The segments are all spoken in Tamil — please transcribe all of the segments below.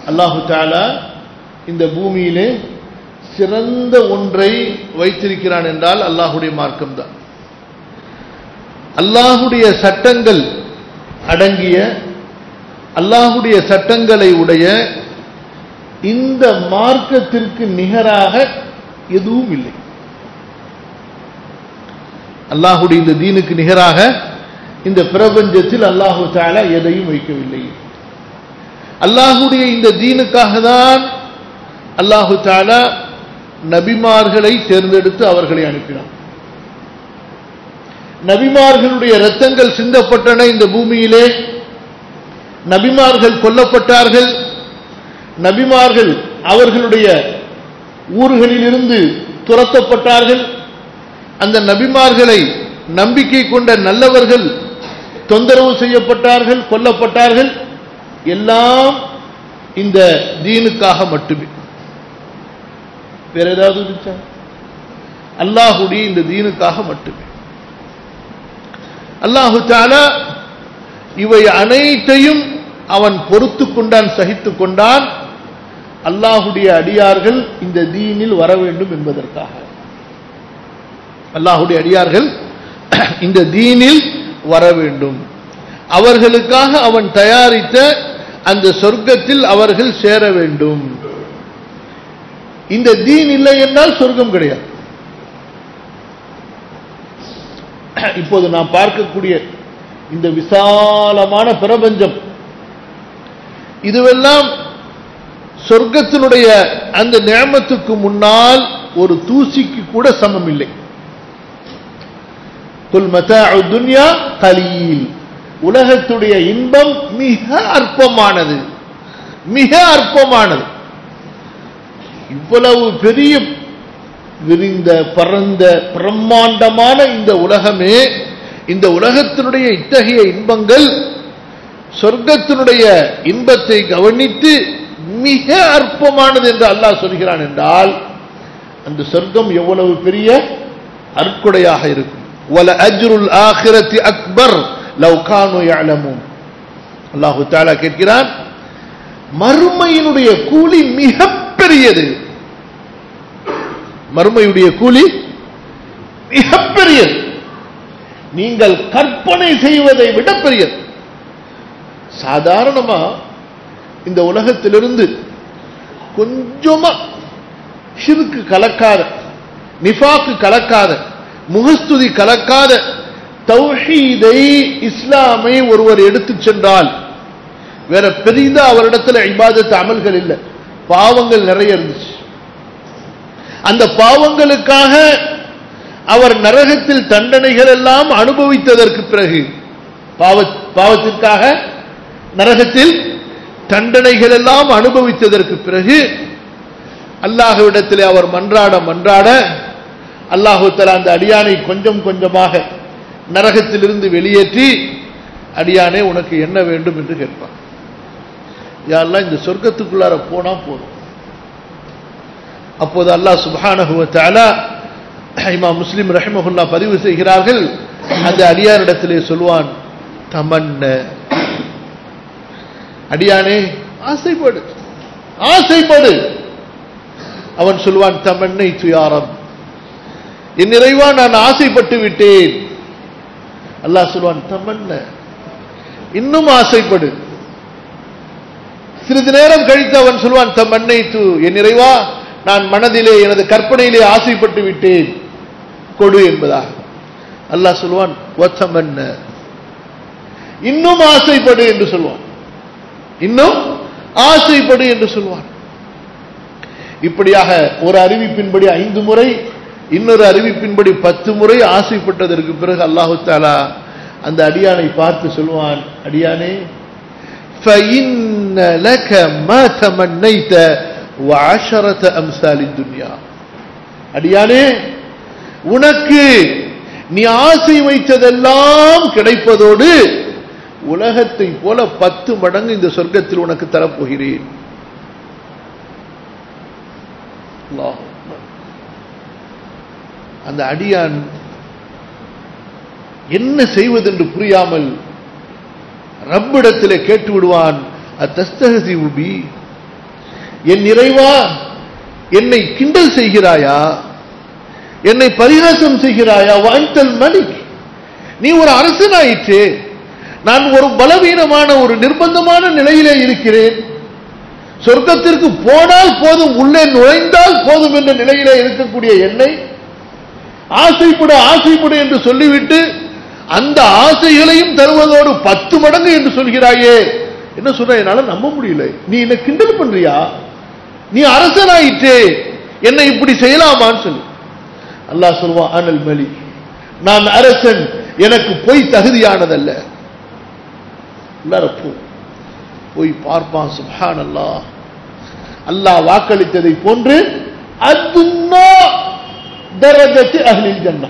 அல்லாஹு தாலா இந்த பூமியிலே சிறந்த ஒன்றை வைத்திருக்கிறான் என்றால் அல்லாஹுடைய மார்க்கம் தான் அல்லாஹுடைய சட்டங்கள் அடங்கிய அல்லாஹுடைய சட்டங்களை உடைய இந்த மார்க்கத்திற்கு நிகராக எதுவும் இல்லை அல்லாஹுடைய இந்த தீனுக்கு நிகராக இந்த பிரபஞ்சத்தில் அல்லாஹு தாலா எதையும் வைக்கவில்லை அல்லாஹுடைய இந்த தீனுக்காக தான் அல்லாஹு தாலா நபிமார்களை தேர்ந்தெடுத்து அவர்களை அனுப்பினான் நபிமார்களுடைய ரத்தங்கள் சிந்தப்பட்டன இந்த பூமியிலே நபிமார்கள் கொல்லப்பட்டார்கள் நபிமார்கள் அவர்களுடைய ஊர்களிலிருந்து துரத்தப்பட்டார்கள் அந்த நபிமார்களை நம்பிக்கை கொண்ட நல்லவர்கள் தொந்தரவு செய்யப்பட்டார்கள் கொல்லப்பட்டார்கள் எல்லாம் இந்த தீனுக்காக மட்டுமே வேற ஏதாவது இருந்துச்சா அல்லாஹுடைய இந்த தீனுக்காக மட்டுமே அல்லாஹு தாலா இவை அனைத்தையும் அவன் பொறுத்து கொண்டான் சகித்து கொண்டான் அல்லாஹுடைய அடியார்கள் இந்த தீனில் வர வேண்டும் என்பதற்காக அல்லாஹுடைய அடியார்கள் இந்த தீனில் வர வேண்டும் அவர்களுக்காக அவன் தயாரித்த அந்த சொர்க்கத்தில் அவர்கள் சேர வேண்டும் இந்த தீன் இல்லை என்றால் சொர்க்கம் கிடையாது இப்போது நாம் பார்க்கக்கூடிய இந்த விசாலமான பிரபஞ்சம் இதுவெல்லாம் சொர்க்கத்தினுடைய அந்த நியமத்துக்கு முன்னால் ஒரு தூசிக்கு கூட சமம் இல்லை குல் மதாஉ துன்யா கலீல் உலகத்துடைய இன்பம் மிக அற்பமானது மிக அற்பமானது இவ்வளவு பெரிய விரிந்த பரந்த பிரம்மாண்டமான இந்த உலகமே இந்த உலகத்தினுடைய இத்தகைய இன்பங்கள் சொர்க்கத்தினுடைய இன்பத்தை கவனித்து மிக அற்பமானது என்று அல்லாஹ் சொல்கிறான் என்றால் அந்த சொர்க்கம் எவ்வளவு பெரிய அற்கொடையாக இருக்கும் வல அஜ்ருல் ஆஹிரத்தி அக்பர் லவ் கானு யஅலமூன் அல்லாஹு தஆலா கேட்கிறான் மறுமையினுடைய கூலி மிக பெரியது மறுமையுடைய கூலி மிக பெரியது நீங்கள் கற்பனை செய்வதை விட பெரியது சாதாரணமா இந்த உலகத்திலிருந்து கொஞ்சமா ஷிருக்கு கலக்காத நிஃபாக்கு கலக்காத முகஸ்துதி கலக்காத தௌஹீதை இஸ்லாமை ஒருவர் எடுத்துச் சென்றால் வேற பெரிதா அவரிடத்துல இபாதத்து அமல்கள் இல்லை பாவங்கள் நிறைய இருந்துச்சு அந்த பாவங்களுக்காக அவர் நரகத்தில் தண்டனைகள் எல்லாம் அனுபவித்ததற்கு பிறகு பாவ பாவத்திற்காக நரகத்தில் தண்டனைகள் எல்லாம் அனுபவித்ததற்கு பிறகு அல்லாஹுவிடத்தில் அவர் மன்றாட மன்றாட அல்லாஹு தலா அந்த அடியானை கொஞ்சம் கொஞ்சமாக நரகத்திலிருந்து வெளியேற்றி அடியானே உனக்கு என்ன வேண்டும் என்று கேட்பான் யாரெல்லாம் இந்த சொர்க்கத்துக்குள்ளார போனா போதும் அப்போது அல்லாஹ் சுபானஹுவ தாலா இமா முஸ்லிம் ரஹிமஹுல்லா பதிவு செய்கிறார்கள் அந்த அடியாரிடத்திலே சொல்வான் தமன்ன அடியானே ஆசைப்படு ஆசைப்படு அவன் சொல்வான் தமன்னை துயாரம் என் நிறைவா நான் ஆசைப்பட்டு விட்டேன் அல்லாஹ் சொல்வான் தமன்ன இன்னும் ஆசைப்படு சிறிது நேரம் கழித்து அவன் சொல்வான் தமன்னை து என் நிறைவா நான் மனதிலே எனது கற்பனையிலே ஆசைப்பட்டு விட்டேன் கொடு என்பதாக அல்லாஹ் சொல்வான் ஒத்தமன்ன இன்னும் ஆசைப்படு என்று சொல்வான் இன்னும் ஆசைப்படு என்று சொல்வான் இப்படியாக ஒரு அறிவிப்பின்படி ஐந்து முறை இன்னொரு அறிவிப்பின்படி பத்து முறை ஆசைப்பட்டதற்கு பிறகு அல்லாஹு தாலா அந்த அடியானை பார்த்து சொல்வான் அடியானே فَإِنَّ لَكَ مَا تَمَنَّيْتَ وَعَشَرَةَ أَمْثَالِ الدُّنْيَا அடியானே உனக்கு நீ ஆசை வைத்ததெல்லாம் கிடைப்பதோடு உலகத்தை போல பத்து மடங்கு இந்த சொர்க்கத்தில் உனக்கு தரப்போகிறேன் அல்லாஹ் அந்த அடியான் என்ன செய்வதென்று புரியாமல் ரப்பிடத்திலே கேட்டு விடுவான் அத்தஸ்தகசி உபி என் நிறைவா என்னை கிண்டல் செய்கிறாயா என்னை பரிகாசம் செய்கிறாயா வாய்த்தல் மலிக் நீ ஒரு அரசனாயிற்று நான் ஒரு பலவீனமான ஒரு நிர்பந்தமான நிலையிலே இருக்கிறேன் சொர்க்கத்திற்கு போனால் போதும் உள்ளே நுழைந்தால் போதும் என்ற நிலையிலே இருக்கக்கூடிய என்னை ஆசைப்படு ஆசைப்படு என்று சொல்லிவிட்டு அந்த ஆசைகளையும் தருவதோடு பத்து மடங்கு என்று சொல்கிறாயே என்ன சொல்ற என்னால நம்ப முடியல நீ என்ன கிண்டல் பண்றியா நீ அரசனாயிற்றே என்னை இப்படி செய்யலாமான்னு சொல்லி அல்லாஹ் சொல்வான் அனல் மலி நான் அரசன் எனக்கு பொய் தகுதியானதல்ல எல்லாரும் போ போய் பார்ப்பான் சுப்ஹான் அல்லாஹ் அல்லாஹ் வாக்களித்ததை போன்று அதுன்னா தரஜத்து அஹ்லில் ஜன்னா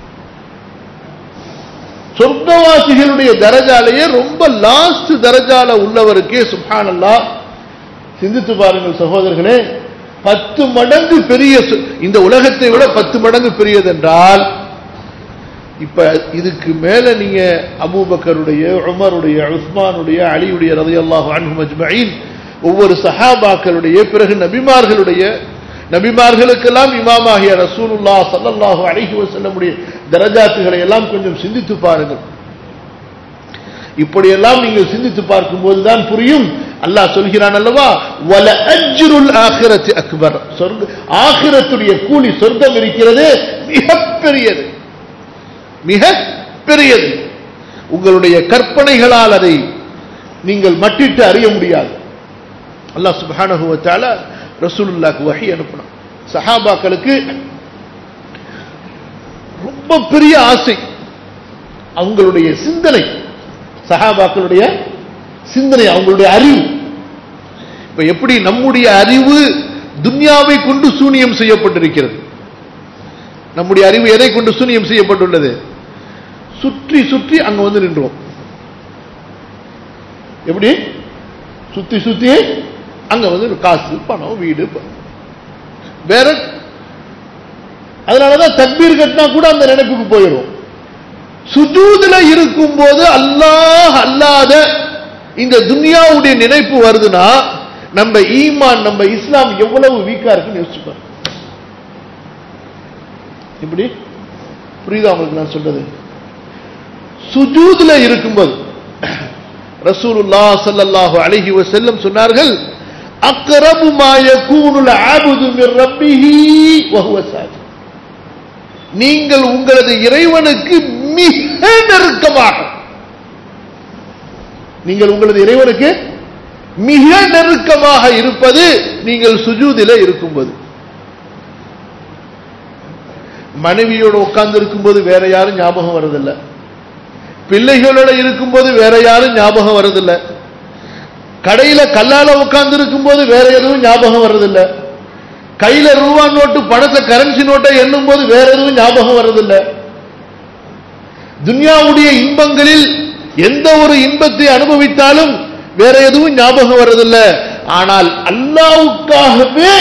சொர்க்கவாசிகளுடைய தரஜாலேயே ரொம்ப லாஸ்ட் தரஜால உள்ளவருக்கே சுப்ஹான் அல்லாஹ் சிந்தித்து பாருங்கள் சகோதரர்களே பத்து மடங்கு பெரிய சு- இந்த உலகத்தை விட பத்து மடங்கு பெரியதென்றால் இப்ப இதுக்கு மேல நீங்க அபூபக்கருடைய உமருடைய உஸ்மானுடைய அலியுடைய ரலியல்லாஹு அன்ஹும் அஜ்மஈன் ஒவ்வொரு சஹாபாக்களுடைய பிறகு நபிமார்களுடைய நபிமார்களுக்கெல்லாம் இமாமாகிய ரசூலுல்லாஹ் ஸல்லல்லாஹு அலைஹி வஸல்லமுடைய தரஜாத்துகளை எல்லாம் கொஞ்சம் சிந்தித்து பாருங்கள் இப்படியெல்லாம் நீங்கள் சிந்தித்து பார்க்கும்போது தான் புரியும் அல்லாஹ் சொல்கிறான் அல்லவா வல அஜ்ருல் ஆখিরাতি அக்பர் சொர்க்க ஆখিরাத்துடைய கூலி சொர்க்கம் இருக்கிறது மிகப்பெரியது மிக பெரியது உங்களுடைய கற்பனைகளால் அதை நீங்கள் மட்டிட்டு அறிய முடியாது அல்லாஹ் சுப்ஹானஹு வ தஆலா ரசூலுல்லாஹ்க்கு வஹி அனுப்பினான் சஹாபாக்களுக்கு ரொம்ப பெரிய ஆசை அவங்களுடைய சிந்தனை சஹாபாக்களுடைய சிந்தனை அவங்களுடைய அறிவு இப்ப எப்படி நம்முடைய அறிவு துன்யாவை கொண்டு சூனியம் செய்யப்பட்டிருக்கிறது நம்முடைய அறிவு எதை கொண்டு சூனியம் செய்யப்பட்டுள்ளது சுற்றி சுற்றி அங்க வந்து நின்றோம் எப்படி சுத்தி சுத்தி அங்க வந்து காசு பணம் வீடு ப- வேற அதனாலதான் தக்பீர் கட்டினா கூட அந்த நினைப்புக்கு போயிடும் சுஜூதுல இருக்கும்போது அல்லாஹ் அல்லாத இந்த துன்யாவுடைய நினைப்பு வருதுன்னா நம்ம ஈமான் நம்ம இஸ்லாம் எவ்வளவு வீக்கா இருக்குன்னு யோசிச்சு பாருங்க இப்படி புரியுதா உங்களுக்கு நான் சொல்றது சுஜூதுல இருக்கும்போது ரசூலுல்லாஹ் ஸல்லல்லாஹு அலைஹி வஸல்லம் சொன்னார்கள் அக்ரபு மா யகூனுல் ஆபுது மிர் ரப்பிஹி வஹுவ சாஜித் நீங்கள் உங்களது இறைவனுக்கு மிக நெருக்கமாக நீங்கள் உங்களது இறைவனுக்கு மிக நெருக்கமாக இருப்பது நீங்கள் சுஜூதில இருக்கும்போது மனைவியோட உட்கார்ந்து இருக்கும்போது வேற யாரும் ஞாபகம் வரதில்லை பிள்ளைகளோட இருக்கும்போது வேற யாரும் ஞாபகம் வரதில்லை கடையில கல்லால உட்கார்ந்து இருக்கும்போது வேற எதுவும் ஞாபகம் வர்றதில்லை கையில ரூபா நோட்டு பணத்தை கரன்சி நோட்டை எண்ணும் போது வேற எதுவும் ஞாபகம் வர்றதில்லை துன்யாவுடைய இன்பங்களில் எந்த ஒரு இன்பத்தை அனுபவித்தாலும் வேற எதுவும் ஞாபகம் வர்றதில்லை ஆனால் அல்லாவுக்காகவே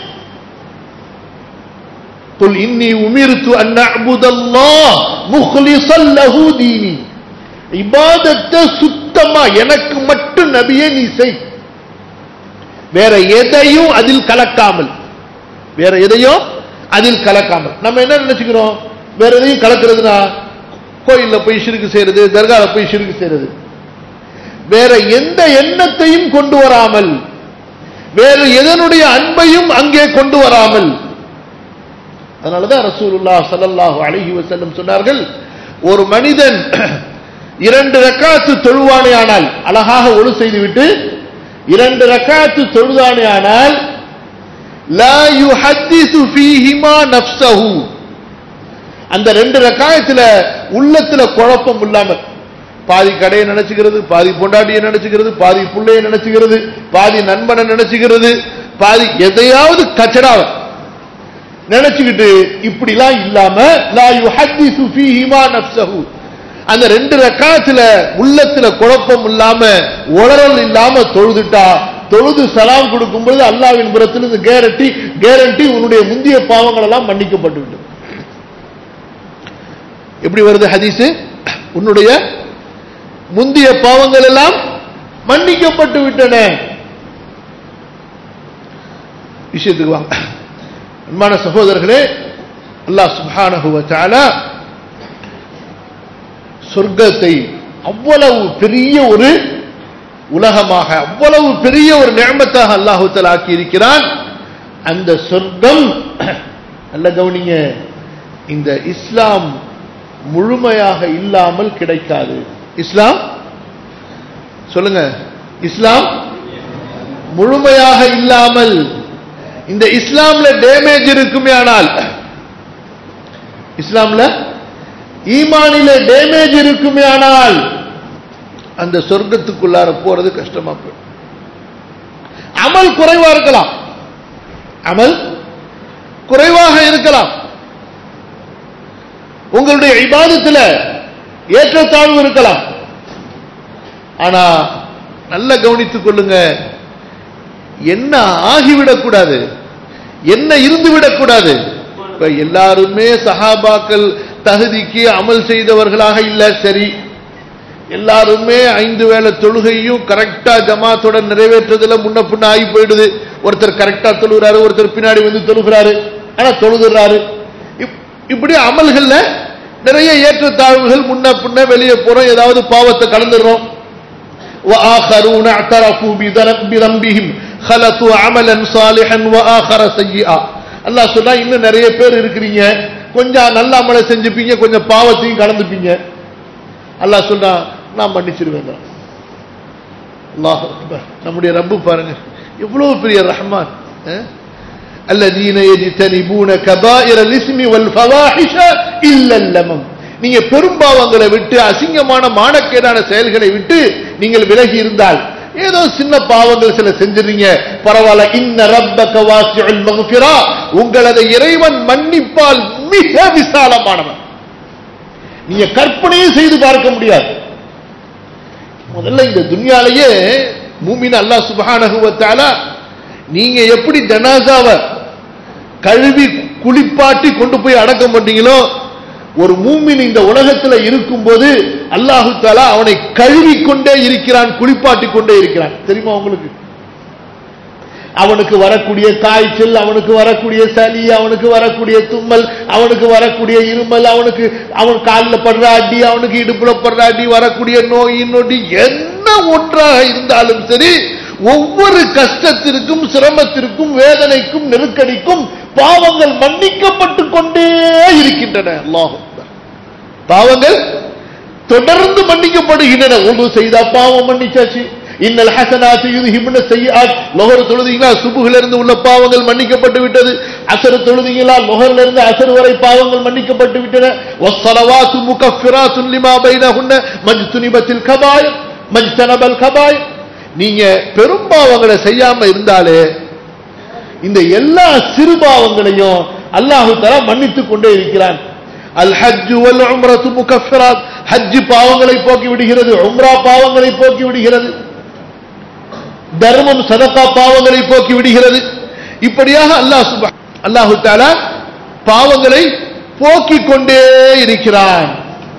قل إني أمرت أن أعبد الله مخلصا له ديني இபாதத்தை சுத்தமா எனக்கு மட்டும் நபியே நீ செய் வேற எதையும் அதில் கலக்காமல் வேற எதையும் அதில் கலக்காமல் நம்ம என்ன நினைச்சுக்கிறோம் வேற எதையும் கலக்கிறதுனா கோயில்ல போய் சிறுக்கு செய்யறது தர்கால போய் சிறுக்கு செய்யறது வேற எந்த எண்ணத்தையும் கொண்டு வராமல் வேறு எதனுடைய அன்பையும் அங்கே கொண்டு வராமல் அதனாலதான் ரசூலுல்லாஹ் ஸல்லல்லாஹு அலைஹி வஸல்லம் சொன்னார்கள் ஒரு மனிதன் இரண்டு ரக்காத்து தொழுவானே ஆனால் அழகாக ஒழு செய்துவிட்டு இரண்டு ரக்காத்து தொழுதானே ஆனால் லா யுஹத்திசு ஃபீஹிமா நஃப்ஸஹு அந்த ரெண்டு ரக்காயத்துல உள்ளத்துல குழப்பம் இல்லாம பாதி கடையை நினைச்சுக்கிறது பாதி பொண்டாட்டியை நினைச்சுக்கிறது பாதி புள்ளைய நினைச்சுக்கிறது பாதி நண்பனை நினைச்சுக்கிறது பாதி எதையாவது கச்சடாவை நினைச்சுக்கிட்டு இப்படிலாம் இல்லாம லா யுஹத்திசு ஃபீஹிமா நஃப்ஸஹு அந்த ரெண்டு ரக்காத்துல உள்ளத்துல குழப்பம் இல்லாம உளறல் இல்லாம தொழுதுட்டா தொழுது சலாம் கொடுக்கும்போது அல்லாவின் புறத்திலிருந்து கேரண்டி கேரண்டி உன்னுடைய முந்திய பாவங்கள் எல்லாம் மன்னிக்கப்பட்டு விட்டது எப்படி வருது ஹதீஸ் உன்னுடைய முந்திய பாவங்கள் எல்லாம் மன்னிக்கப்பட்டு விட்டன விஷயத்துக்கு வாங்க அன்பான சகோதரர்களே அல்லாஹ் சுப்ஹானஹு வ தஆலா சொர்க்கத்தை அவ்வளவு பெரிய ஒரு உலகமாக அவ்வளவு பெரிய ஒரு நியமத்தாக அல்லாஹு தஆலா ஆக்கி இருக்கிறான் அந்த சொர்க்கம் நல்ல கவனிங்க இந்த இஸ்லாம் முழுமையாக இல்லாமல் கிடைக்காது இஸ்லாம் சொல்லுங்க இஸ்லாம் முழுமையாக இல்லாமல் இந்த இஸ்லாம்ல டேமேஜ் இருக்குமே ஆனால் இஸ்லாம்ல ஈமானில டேமேஜ் இருக்குமே ஆனால் அந்த சொர்க்கத்துக்குள்ளார போறது கஷ்டமா போயிடும் அமல் குறைவா இருக்கலாம் அமல் குறைவாக இருக்கலாம் உங்களுடைய இபாதத்தில் ஏற்றத்தாழ்வு இருக்கலாம் ஆனா நல்ல கவனித்துக் கொள்ளுங்க என்ன ஆகிவிடக்கூடாது என்ன இருந்து விடக்கூடாது இப்ப எல்லாருமே சஹாபாக்கள் தகுதிக்கு அமல் செய்தவர்களாக இல்ல சரி எல்லாருமே ஐந்து வேளை தொழுகையும் கரெக்டா ஜமாத்துடன் நிறைவேற்றுறதுல முன்ன பின்ன ஆகி போயிடுது ஒருத்தர் கரெக்டா தொழுகிறாரு ஒருத்தர் பின்னாடி வந்து தொழுகிறாரு ஆனா தொழுகிறாரு இப்படி அமல்கள்ல நிறைய ஏற்றத்தாழ்வுகள் முன்ன பின்ன வெளியே போறோம் ஏதாவது பாவத்தை கலந்துடுறோம் وآخرون اعترفوا بذنبهم خلطوا عملا صالحا وآخر سيئا அல்லாஹ் சொன்னா இன்னும் நிறைய பேர் இருக்கிறீங்க கொஞ்சம் நல்ல அமலை செஞ்சுப்பீங்க கொஞ்சம் பாவத்தையும் கலந்துப்பீங்க அல்லாஹ் சொன்னா நான் மன்னிச்சிருவேன் அல்லாஹ் நம்முடைய ரப்பு பாருங்க எவ்வளவு பெரிய ரஹ்மான் الذين يجتنبون كبائر الاسم والفواحش الا اللمم நீங்க பெரும்பாவங்களை விட்டு அசிங்கமான மானக்கேடான செயல்களை விட்டு நீங்கள் விலகி இருந்தால் ஏதோ சின்ன பாவங்கள் சில செஞ்சிருங்க பரவாயில்ல இன்ன ரப்பக வாசியுல் மக்ஃபிரா உங்களது இறைவன் மன்னிப்பால் மிக விசாலமானவன் நீங்க கற்பனையே செய்து பார்க்க முடியாது முதல்ல இந்த துன்யாலேயே மூமின் அல்லாஹ் சுப்ஹானஹு வ தஆலா நீங்க எப்படி ஜனாசாவை கழுவி குளிப்பாட்டி கொண்டு போய் அடக்கம் பண்ணீங்களோ ஒரு மூமின் இந்த உலகத்தில் இருக்கும்போது அல்லாஹு தாலா அவனை கழுவி கொண்டே இருக்கிறான் குளிப்பாட்டி கொண்டே இருக்கிறான் தெரியுமா உங்களுக்கு அவனுக்கு வரக்கூடிய காய்ச்சல் அவனுக்கு வரக்கூடிய சளி அவனுக்கு வரக்கூடிய தும்மல் அவனுக்கு வரக்கூடிய இருமல் அவனுக்கு அவன் காலில் படுற அடி அவனுக்கு இடுப்புல படுற அடி வரக்கூடிய நோய் நொடி என்ன ஒன்றாக இருந்தாலும் சரி ஒவ்வொரு கஷ்டத்திற்கும் சிரமத்திற்கும் வேதனைக்கும் நெருக்கடிக்கும் பாவங்கள் மன்னிக்கப்பட்டு கொண்டே இருக்கின்றன அல்லாஹ் பாவங்கள் தொடர்ந்து மன்னிக்கப்படுகின்றன ஒன்று செய்தா பாவம் மன்னிச்சாச்சு இன்னல் ஹசனாத்து யுதுஹிப்ன செய்யாத் லொஹர் தொழுதீங்களா சுபுகில இருந்து உள்ள பாவங்கள் மன்னிக்கப்பட்டு விட்டது அசர் தொழுதீங்களா லொஹர்ல இருந்து அசர் வரை பாவங்கள் மன்னிக்கப்பட்டு விட்டன வஸ்ஸலவாத்து முகஃபிராத்துன் லிமா பைனஹுன்ன மஜ்துனிபத்தில் கபாய் மஜ்தனபல் கபாய் நீங்க பெரும்பாவங்களை செய்யாம இருந்தாலே இந்த எல்லா சிறுபாவங்களையும் அல்லாஹு தலா மன்னித்துக் கொண்டே இருக்கிறான் அல் ஹஜ் வல் உம்ரத்து முகஃபிராத் ஹஜ் பாவங்களை போக்கி விடுகிறது உம்ரா பாவங்களை போக்கி விடுகிறது தர்மம் சதகா பாவங்களை போக்கி விடுகிறது இப்படியாக அல்லாஹ் சுப அல்லாஹு தாலா பாவங்களை போக்கிக் கொண்டே இருக்கிறான்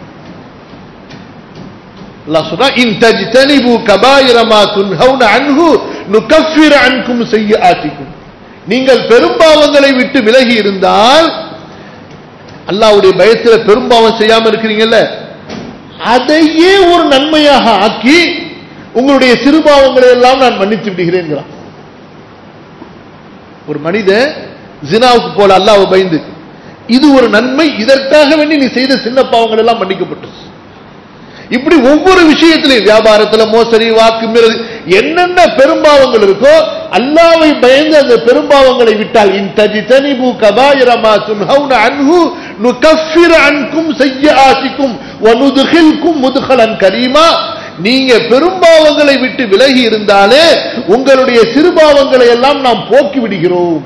அல்லாஹ் சொல்றா இன் தஜ்தனிபு கபாயிர மா துன்ஹவுன அன்ஹு நுகஃபிர் அன்கும் செய்யாத்திக்கும் நீங்கள் பெரும்பாவங்களை விட்டு விலகி இருந்தால் அல்லாஹ்வுடைய பயத்துல பெரும்பாவம் செய்யாம இருக்கிறீங்கல்ல அதையே ஒரு நன்மையாக ஆக்கி உங்களுடைய சிறுபாவங்களை எல்லாம் நான் மன்னித்து விடுகிறேன் ஒரு மனிதன் ஜினாவுக்கு போல அல்லாஹ் பயந்து இது ஒரு நன்மை இதற்காக வேண்டி நீ செய்த சின்ன பாவங்கள் எல்லாம் மன்னிக்கப்பட்டு இப்படி ஒவ்வொரு விஷயத்திலையும் வியாபாரத்துல மோசடி வாக்கு மீறது என்னென்ன பெரும்பாவங்கள் இருக்கோ அல்லாவை பயந்து அந்த பெரும்பாவங்களை விட்டால் இன் தஜி தனிபு கபாயிரமா துன்ஹவுன அன்ஹு நுகஃபிர் அன்கும் செய்யாசிக்கும் வனுதுகில்கும் முதுகலன் கரீமா நீங்க பெரும்பாவங்களை விட்டு விலகி இருந்தாலே உங்களுடைய சிறுபாவங்களை எல்லாம் நாம் போக்கி விடுகிறோம்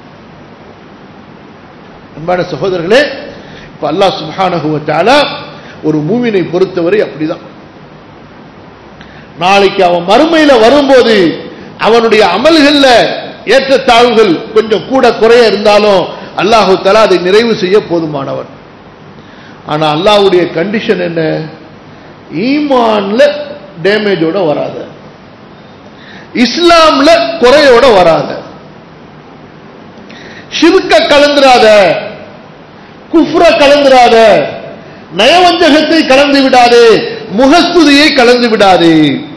அன்பான சகோதரர்களே இப்ப அல்லாஹ் சுப்ஹானஹு வ தஆலா ஒரு மூவினை பொறுத்தவரை அப்படிதான் நாளைக்கு அவன் மறுமையில வரும்போது அவனுடைய அமல்கள்ல ஏற்றத்தாழ்வுகள் கொஞ்சம் கூட குறைய இருந்தாலும் அல்லாஹு தலா அதை நிறைவு செய்ய போதுமானவன் ஆனா அல்லாஹ்வுடைய கண்டிஷன் என்ன ஈமான்ல டேமேஜோட வராத இஸ்லாம்ல குறையோட வராத ஷிருக்க கலந்துராத குஃப்ர கலந்துராத நயவஞ்சகத்தை கலந்து விடாதே முகஸ்துதியை கலந்து விடாதே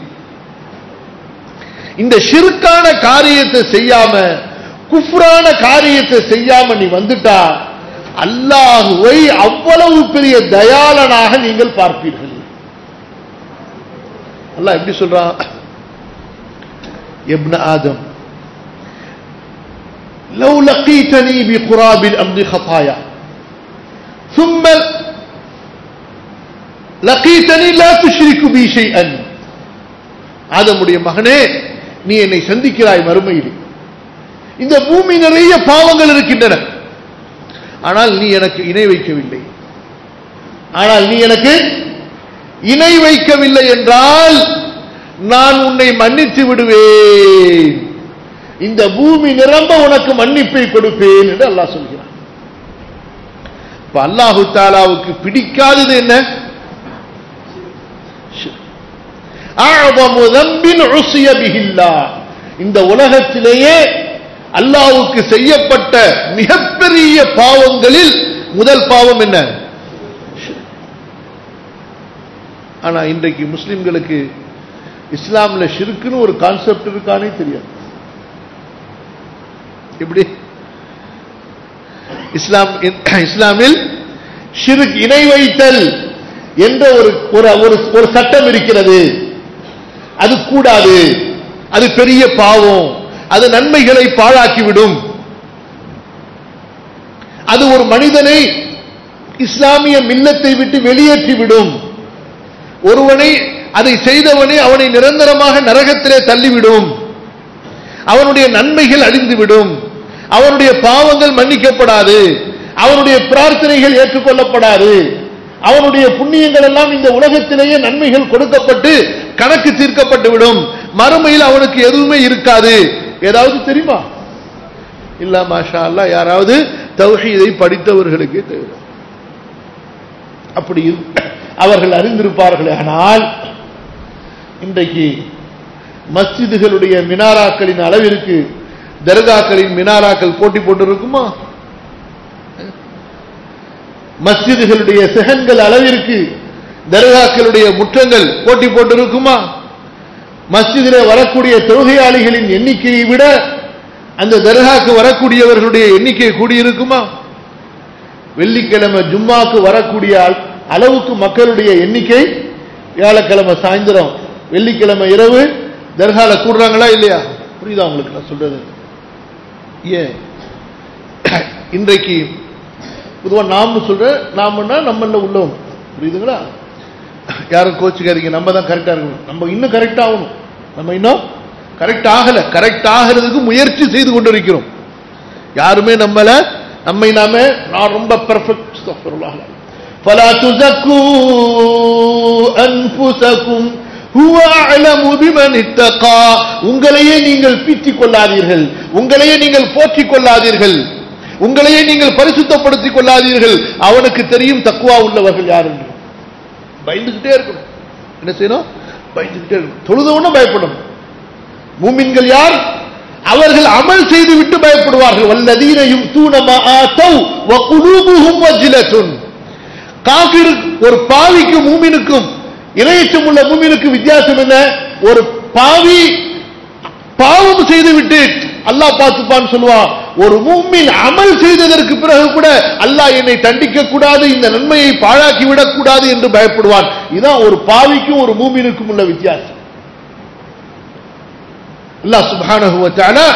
இந்த ஷிருக்கான காரியத்தை செய்யாம குஃப்ரான காரியத்தை செய்யாம நீ வந்துட்டா அல்லாஹுவை அவ்வளவு பெரிய தயாளனாக நீங்கள் பார்ப்பீர்கள் அல்லாஹ் எப்படி சொல்றான் ابن آدم لو لقيتني بقراب الأرض خطايا ثم لقيتني لا تشرك بي شيئا ஆதமுடைய மகனே நீ என்னை சந்திக்கிறாய் மறுமையில் இந்த பூமி நிறைய பாவங்கள் இருக்கின்றன ஆனால் நீ எனக்கு இணை வைக்கவில்லை ஆனால் நீ எனக்கு இணை வைக்கவில்லை என்றால் நான் உன்னை மன்னித்து விடுவேன் இந்த பூமி நிரம்ப உனக்கு மன்னிப்பை கொடுப்பேன் என்று அல்லாஹ் சொல்கிறான் இப்ப அல்லாஹு தாலாவுக்கு பிடிக்காதது என்ன இந்த உலகத்திலேயே அல்லாவுக்கு செய்யப்பட்ட மிகப்பெரிய பாவங்களில் முதல் பாவம் என்ன ஆனா இன்றைக்கு முஸ்லிம்களுக்கு இஸ்லாம்ல ஷிருக்குன்னு ஒரு கான்செப்ட் இருக்கானே தெரியாது எப்படி இஸ்லாம் இஸ்லாமில் ஷிருக் இணை வைத்தல் என்ற ஒரு ஒரு ஒரு சட்டம் இருக்கிறது அது கூடாது அது பெரிய பாவம் அது நன்மைகளை பாழாக்கிவிடும் அது ஒரு மனிதனை இஸ்லாமிய மில்லத்தை விட்டு வெளியேற்றிவிடும் ஒருவனை அதை செய்தவனே அவனை நிரந்தரமாக நரகத்திலே தள்ளிவிடும் அவனுடைய நன்மைகள் அழிந்துவிடும் அவனுடைய பாவங்கள் மன்னிக்கப்படாது அவனுடைய பிரார்த்தனைகள் ஏற்றுக்கொள்ளப்படாது அவனுடைய புண்ணியங்கள் எல்லாம் இந்த உலகத்திலேயே நன்மைகள் கொடுக்கப்பட்டு கணக்கு தீர்க்கப்பட்டு விடும் மறுமையில் அவனுக்கு எதுவுமே இருக்காது ஏதாவது தெரியுமா இல்ல மாஷா அல்லா யாராவது தௌஹீதை படித்தவர்களுக்கே தெரியும் அப்படி அவர்கள் அறிந்திருப்பார்கள் ஆனால் இன்றைக்கு மஸ்ஜிதுகளுடைய மினாராக்களின் அளவிற்கு தர்காக்களின் மினாராக்கள் போட்டி போட்டு இருக்குமா மஸ்ஜிதுகளுடைய செகன்கள் அளவிற்கு தர்காக்களுடைய முற்றங்கள் போட்டி போட்டு இருக்குமா மஸ்ஜிதிலே வரக்கூடிய தொழுகையாளிகளின் எண்ணிக்கையை விட அந்த தர்காக்கு வரக்கூடியவர்களுடைய எண்ணிக்கை கூடியிருக்குமா வெள்ளிக்கிழமை ஜும்மாக்கு வரக்கூடிய அளவுக்கு மக்களுடைய எண்ணிக்கை வியாழக்கிழமை சாயந்தரம் வெள்ளிக்கிழமை இரவு தர்கால கூடுறாங்களா இல்லையா புரியுதா உங்களுக்கு நான் சொல்றது ஏன் இன்றைக்கு பொதுவாக நாம்னு சொல்ற நாமன்னா நம்மள உள்ளவங்க புரியுதுங்களா யாரும் கோச்சுக்காதீங்க நம்ம தான் கரெக்டா இருக்கணும் நம்ம இன்னும் கரெக்ட் ஆகணும் நம்ம இன்னும் கரெக்ட் ஆகல கரெக்ட் ஆகிறதுக்கு முயற்சி செய்து கொண்டிருக்கிறோம் யாருமே நம்மள நம்மை நாம நான் ரொம்ப பெர்ஃபெக்ட் فلا تزكوا انفسكم هو اعلم بمن اتقى உங்களையே நீங்கள் பீத்திக் கொள்ளாதீர்கள் உங்களையே நீங்கள் போற்றிக் கொள்ளாதீர்கள் உங்களையே நீங்கள் பரிசுத்தப்படுத்திக் கொள்ளாதீர்கள் அவனுக்கு தெரியும் தக்குவா உள்ளவர்கள் யார் என்று பயந்துகிட்டே இருக்கணும் என்ன செய்யணும் பயந்துகிட்டே இருக்கணும் தொழுதவனும் பயப்படணும் மூமின்கள் யார் அவர்கள் அமல் செய்து விட்டு பயப்படுவார்கள் வல்லதீனையும் தூணமா ஆத்தௌ வகுலூபுஹும் வஜ்லத்துன் காஃபிர் ஒரு பாவிக்கும் மூமினுக்கும் இறையச்சம் உள்ள மூமினுக்கும் வித்தியாசம் என்ன ஒரு பாவி பாவம் செய்துவிட்டு அல்லாஹ் பார்த்துப்பான்னு சொல்லுவான் ஒரு மூமின் அமல் செய்ததற்கு பிறகு கூட அல்லாஹ் என்னை தண்டிக்க கூடாது இந்த நன்மையை பாழாக்கி விடக் கூடாது என்று பயப்படுவான் இதான் ஒரு பாவிக்கும் ஒரு மூமினுக்கும் உள்ள வித்தியாசம் அல்லாஹ் சுப்ஹானஹு வ தஆலா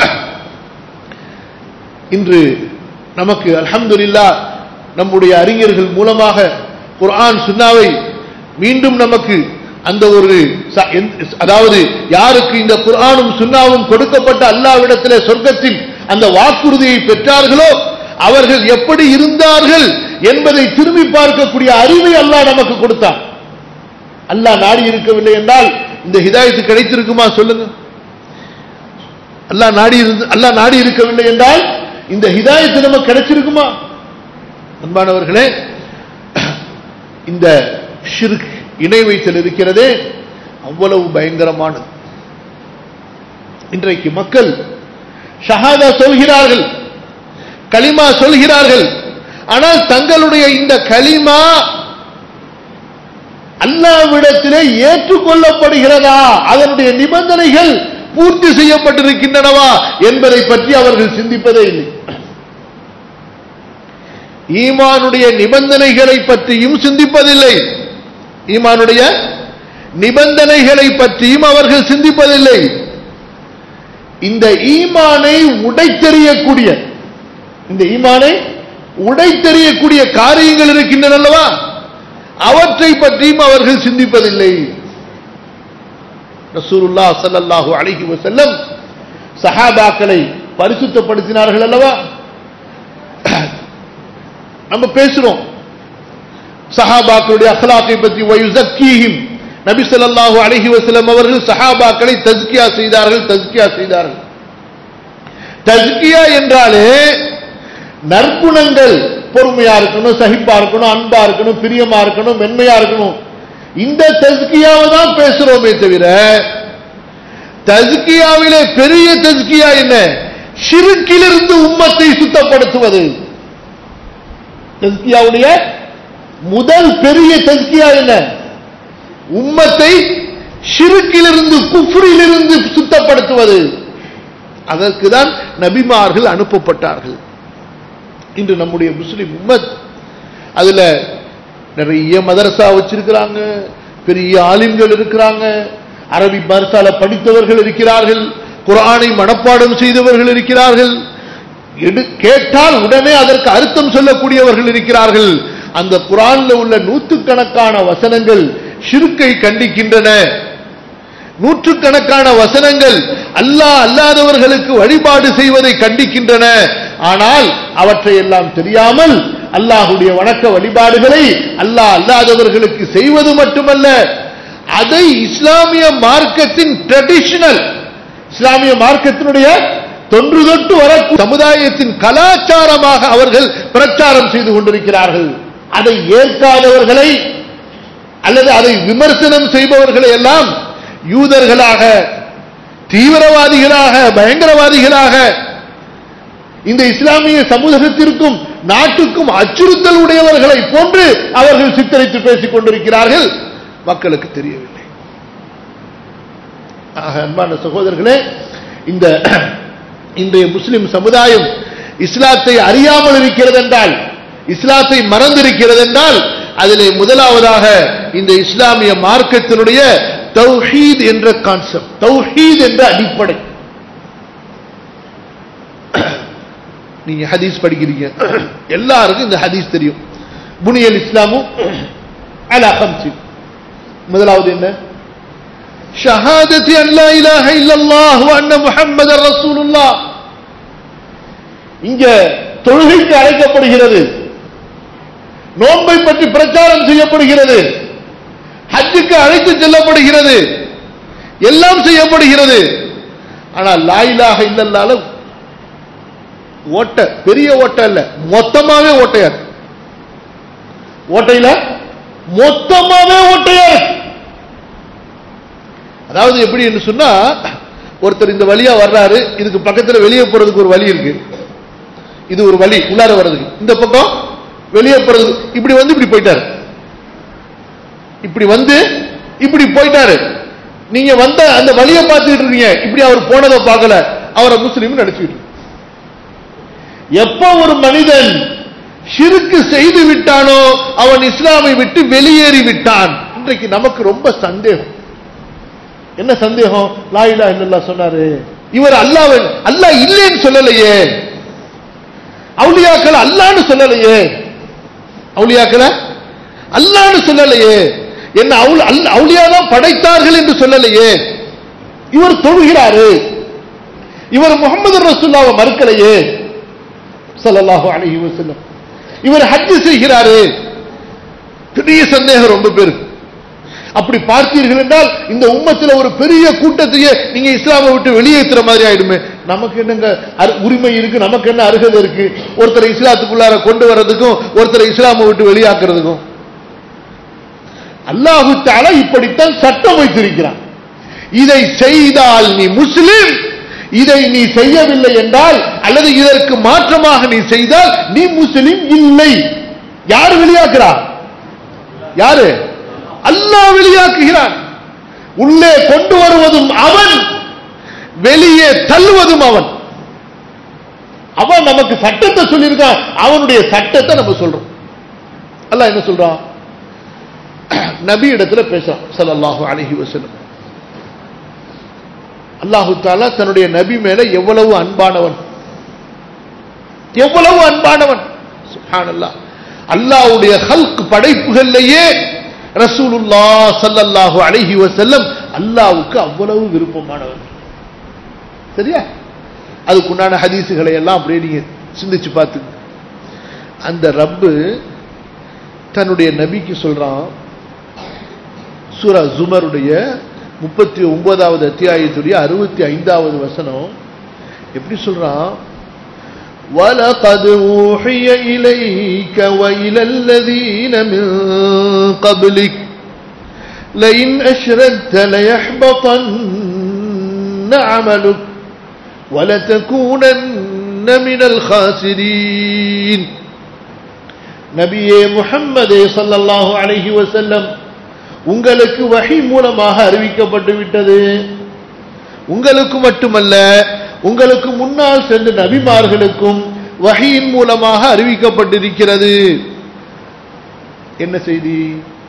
இன்று நமக்கு அல்ஹம்துலில்லாஹ் நம்முடைய அறிஞர்கள் மூலமாக குர்ஆன் சுன்னாவை மீண்டும் நமக்கு அந்த ஒரு அதாவது யாருக்கு இந்த குர்ஆனும் சுன்னாவும் கொடுக்கப்பட்ட அல்லாவிடத்தில் சொர்க்கத்தில் அந்த வாக்குறுதியை பெற்றார்களோ அவர்கள் எப்படி இருந்தார்கள் என்பதை திரும்பி பார்க்கக்கூடிய அறிவை அல்லாஹ் நமக்கு கொடுத்தார் அல்லாஹ் நாடி இருக்கவில்லை என்றால் இந்த ஹிதாயத்து கிடைத்திருக்குமா சொல்லுங்க அல்லாஹ் நாடி இருந்து அல்லாஹ் நாடி இருக்கவில்லை என்றால் இந்த ஹிதாயத்து நமக்கு கிடைச்சிருக்குமா அன்பானவர்களே இந்த ஷிர்க் இணை வைத்தல் இருக்கிறதே அவ்வளவு பயங்கரமானது இன்றைக்கு மக்கள் ஷஹாதா சொல்கிறார்கள் களிமா சொல்கிறார்கள் ஆனால் தங்களுடைய இந்த களிமா அல்லாவிடத்திலே ஏற்றுக்கொள்ளப்படுகிறதா அதனுடைய நிபந்தனைகள் பூர்த்தி செய்யப்பட்டிருக்கின்றனவா என்பதை பற்றி அவர்கள் சிந்திப்பதே இல்லை ஈமானுடைய நிபந்தனைகளை பற்றியும் சிந்திப்பதில்லை ஈமானுடைய நிபந்தனைகளை பற்றியும் அவர்கள் சிந்திப்பதில்லை இந்த ஈமானை உடைத்தெறியக்கூடிய இந்த ஈமானை உடைத்தெறியக்கூடிய காரியங்கள் இருக்கின்றன அல்லவா அவற்றை பற்றியும் அவர்கள் சிந்திப்பதில்லை ரசூலுல்லா ஸல்லல்லாஹு அலைஹி வஸல்லம் சஹாபாக்களை பரிசுத்தப்படுத்தினார்கள் அல்லவா நம்ம பேசுறோம் சஹாபாக்களுடைய அஹ்லாக்கை பற்றி வயுசக்கீஹிம் நபி ஸல்லல்லாஹு அலைஹி வஸல்லம் அவர்கள் சஹாபாக்களை தஸ்கியா செய்தார்கள் தஸ்கியா செய்தார்கள் தஸ்கியா என்றாலே நற்குணங்கள் பொறுமையா இருக்கணும் சகிப்பா இருக்கணும் அன்பா இருக்கணும் பிரியமா இருக்கணும் மென்மையா இருக்கணும் இந்த தஸ்கியாவை தான் பேசுறோமே தவிர தஸ்கியாவிலே பெரிய தஸ்கியா என்ன ஷிருக்கிலிருந்து உம்மத்தை சுத்தப்படுத்துவது தஸ்கியாவுடைய முதல் பெரிய தஸ்கியா என்ன உம்மத்தை ஷிருக்கிலிருந்து குஃப்ரிலிருந்து சுத்தப்படுத்துவது அதற்கு தான் நபிமார்கள் அனுப்பப்பட்டார்கள் இன்று நம்முடைய முஸ்லிம் உம்மத் அதுல நிறைய மதரசா வச்சிருக்கிறாங்க பெரிய ஆலிம்கள் இருக்கிறாங்க அரபி மதரசால படித்தவர்கள் இருக்கிறார்கள் குரானை மனப்பாடம் செய்தவர்கள் இருக்கிறார்கள் எடு கேட்டால் உடனே அதற்கு அர்த்தம் சொல்லக்கூடியவர்கள் இருக்கிறார்கள் அந்த குரான்ல உள்ள நூற்றுக்கணக்கான வசனங்கள் ஷிருக்கை கண்டிக்கின்றன நூற்றுக்கணக்கான வசனங்கள் அல்லாஹ் அல்லாதவர்களுக்கு வழிபாடு செய்வதை கண்டிக்கின்றன ஆனால் அவற்றை எல்லாம் தெரியாமல் அல்லாஹுடைய வணக்க வழிபாடுகளை அல்லாஹ் அல்லாதவர்களுக்கு செய்வது மட்டுமல்ல அதை இஸ்லாமிய மார்க்கத்தின் ட்ரெடிஷனல் இஸ்லாமிய மார்க்கத்தினுடைய தொன்று தொட்டு வர சமுதாயத்தின் கலாச்சாரமாக அவர்கள் பிரச்சாரம் செய்து கொண்டிருக்கிறார்கள் அதை ஏற்காதவர்களை அல்லது அதை விமர்சனம் செய்பவர்களை எல்லாம் யூதர்களாக தீவிரவாதிகளாக பயங்கரவாதிகளாக இந்த இஸ்லாமிய சமூகத்திற்கும் நாட்டுக்கும் அச்சுறுத்தல் உடையவர்களை போன்று அவர்கள் சித்தரித்து பேசிக் கொண்டிருக்கிறார்கள் மக்களுக்கு தெரியவில்லை ஆக அன்பான சகோதரர்களே இந்த இன்றைய முஸ்லிம் சமுதாயம் இஸ்லாத்தை அறியாமல் இருக்கிறது என்றால் இஸ்லாத்தை மறந்திருக்கிறது என்றால் அதிலே முதலாவதாக இந்த இஸ்லாமிய மார்க்கத்தினுடைய தௌஹீத் என்ற கான்செப்ட் தௌஹீத் என்ற அடிப்படை நீங்க ஹதீஸ் படிக்கிறீங்க எல்லாருக்கும் இந்த ஹதீஸ் தெரியும் புனியல் இஸ்லாமும் அலா ஹம்சி முதலாவது என்ன ஷஹாதத்தி அல்லா இலாஹ இல்லல்லாஹு அன்ன முஹம்மது ரசூலுல்லாஹ் இங்க தொழுகைக்கு அழைக்கப்படுகிறது நோன்பை பற்றி பிரச்சாரம் செய்யப்படுகிறது ஹஜ்ஜுக்கு அழைத்து செல்லப்படுகிறது எல்லாம் செய்யப்படுகிறது ஆனால் லாயிலாக இல்லல்லால ஓட்ட பெரிய ஓட்ட இல்ல மொத்தமாவே ஓட்டையார் ஓட்டையில மொத்தமாவே ஓட்டையார் அதாவது எப்படி என்று சொன்னா ஒருத்தர் இந்த வழியா வர்றாரு இதுக்கு பக்கத்துல வெளியே போறதுக்கு ஒரு வழி இருக்கு இது ஒரு வழி உள்ளார வர்றதுக்கு இந்த பக்கம் வெளியே போறது இப்படி வந்து இப்படி போயிட்டாரு இப்படி வந்து இப்படி போயிட்டாரு நீங்க வந்த அந்த வழியை பார்த்துட்டு இருக்கீங்க இப்படி அவர் போனதை பார்க்கல அவரை முஸ்லீம் நடிச்சுட்டு எப்ப ஒரு மனிதன் ஷிருக்கு செய்து விட்டானோ அவன் இஸ்லாமை விட்டு வெளியேறி விட்டான் இன்றைக்கு நமக்கு ரொம்ப சந்தேகம் என்ன சந்தேகம் லாயிலா இல்லல்லா சொன்னாரு இவர் அல்லாவன் அல்லாஹ் இல்லைன்னு சொல்லலையே அவுளியாக்கள் அல்லான்னு சொல்லலையே அவுளியாக்கள அல்லான்னு சொல்லலையே என்ன அவுளியா தான் படைத்தார்கள் என்று சொல்லலையே இவர் தொழுகிறாரு இவர் முகமது ரசூல்லாவை மறுக்கலையே சல்லல்லாஹு அலைஹி வஸல்லம் இவர் ஹஜ் செய்கிறாரு பெரிய சந்தேகம் ரொம்ப பேர் அப்படி பார்த்தீர்கள் என்றால் இந்த உம்மத்தில் ஒரு பெரிய கூட்டத்தையே நீங்க இஸ்லாமை விட்டு வெளியேற்றுற மாதிரி ஆயிடுமே நமக்கு என்னங்க உரிமை இருக்கு நமக்கு என்ன அருகதை இருக்கு ஒருத்தரை இஸ்லாத்துக்குள்ளார கொண்டு வர்றதுக்கும் ஒருத்தரை இஸ்லாமை விட்டு வெளியாக்குறதுக்கும் அல்லாஹு தாலா இப்படித்தான் சட்டம் வைத்திருக்கிறான் இதை செய்தால் நீ முஸ்லிம் இதை நீ செய்யவில்லை என்றால் அல்லது இதற்கு மாற்றமாக நீ செய்தால் நீ முஸ்லிம் இல்லை யார் வெளியாக்குறார் யாரு அல்லாஹ் வெளியாக்குகிறான் உள்ளே கொண்டு வருவதும் அவன் வெளியே தள்ளுவதும் அவன் அவன் நமக்கு சட்டத்தை சொல்லியிருக்கான் அவனுடைய சட்டத்தை நம்ம சொல்றோம் அல்லாஹ் என்ன சொல்றான் நபி இடத்துல பேசுறான் ஸல்லல்லாஹு அலைஹி வஸல்லம் அல்லாஹு தாலா தன்னுடைய நபி மேல எவ்வளவு அன்பானவன் எவ்வளவு அன்பானவன் சுப்ஹானல்லாஹ் அல்லாஹ்வுடைய ஹல்க் படைப்புகள்லயே ரசூலுல்லா ஸல்லல்லாஹு அலைஹி வஸல்லம் அல்லாஹ்வுக்கு அவ்வளவு விருப்பமானவன் சரியா அதுக்குண்டான ஹதீஸுகளை எல்லாம் அப்படியே நீங்க சிந்திச்சு பார்த்து அந்த ரப்பு தன்னுடைய நபிக்கு சொல்றான் சூரா ஜுமருடைய முப்பத்தி ஒன்பதாவது அத்தியாயத்துடைய அறுபத்தி ஐந்தாவது வசனம் எப்படி சொல்றான் وَلَقَدْ أُوحِيَ إِلَيْكَ وَإِلَى الَّذِينَ مِن قَبْلِكَ لَئِنْ أَشْرَكْتَ لَيَحْبَطَنَّ عَمَلُكَ وَلَتَكُونَنَّ مِنَ الْخَاسِرِينَ நபியே முஹம்மதே ஸல்லல்லாஹு அலைஹி வஸல்லம் உங்களுக்கு வஹி மூலமாக அறிவிக்கப்பட்டு விட்டது உங்களுக்கு மட்டுமல்ல உங்களுக்கு முன்னால் சென்ற நபிமார்களுக்கும் வஹியின் மூலமாக அறிவிக்கப்பட்டிருக்கிறது என்ன செய்தி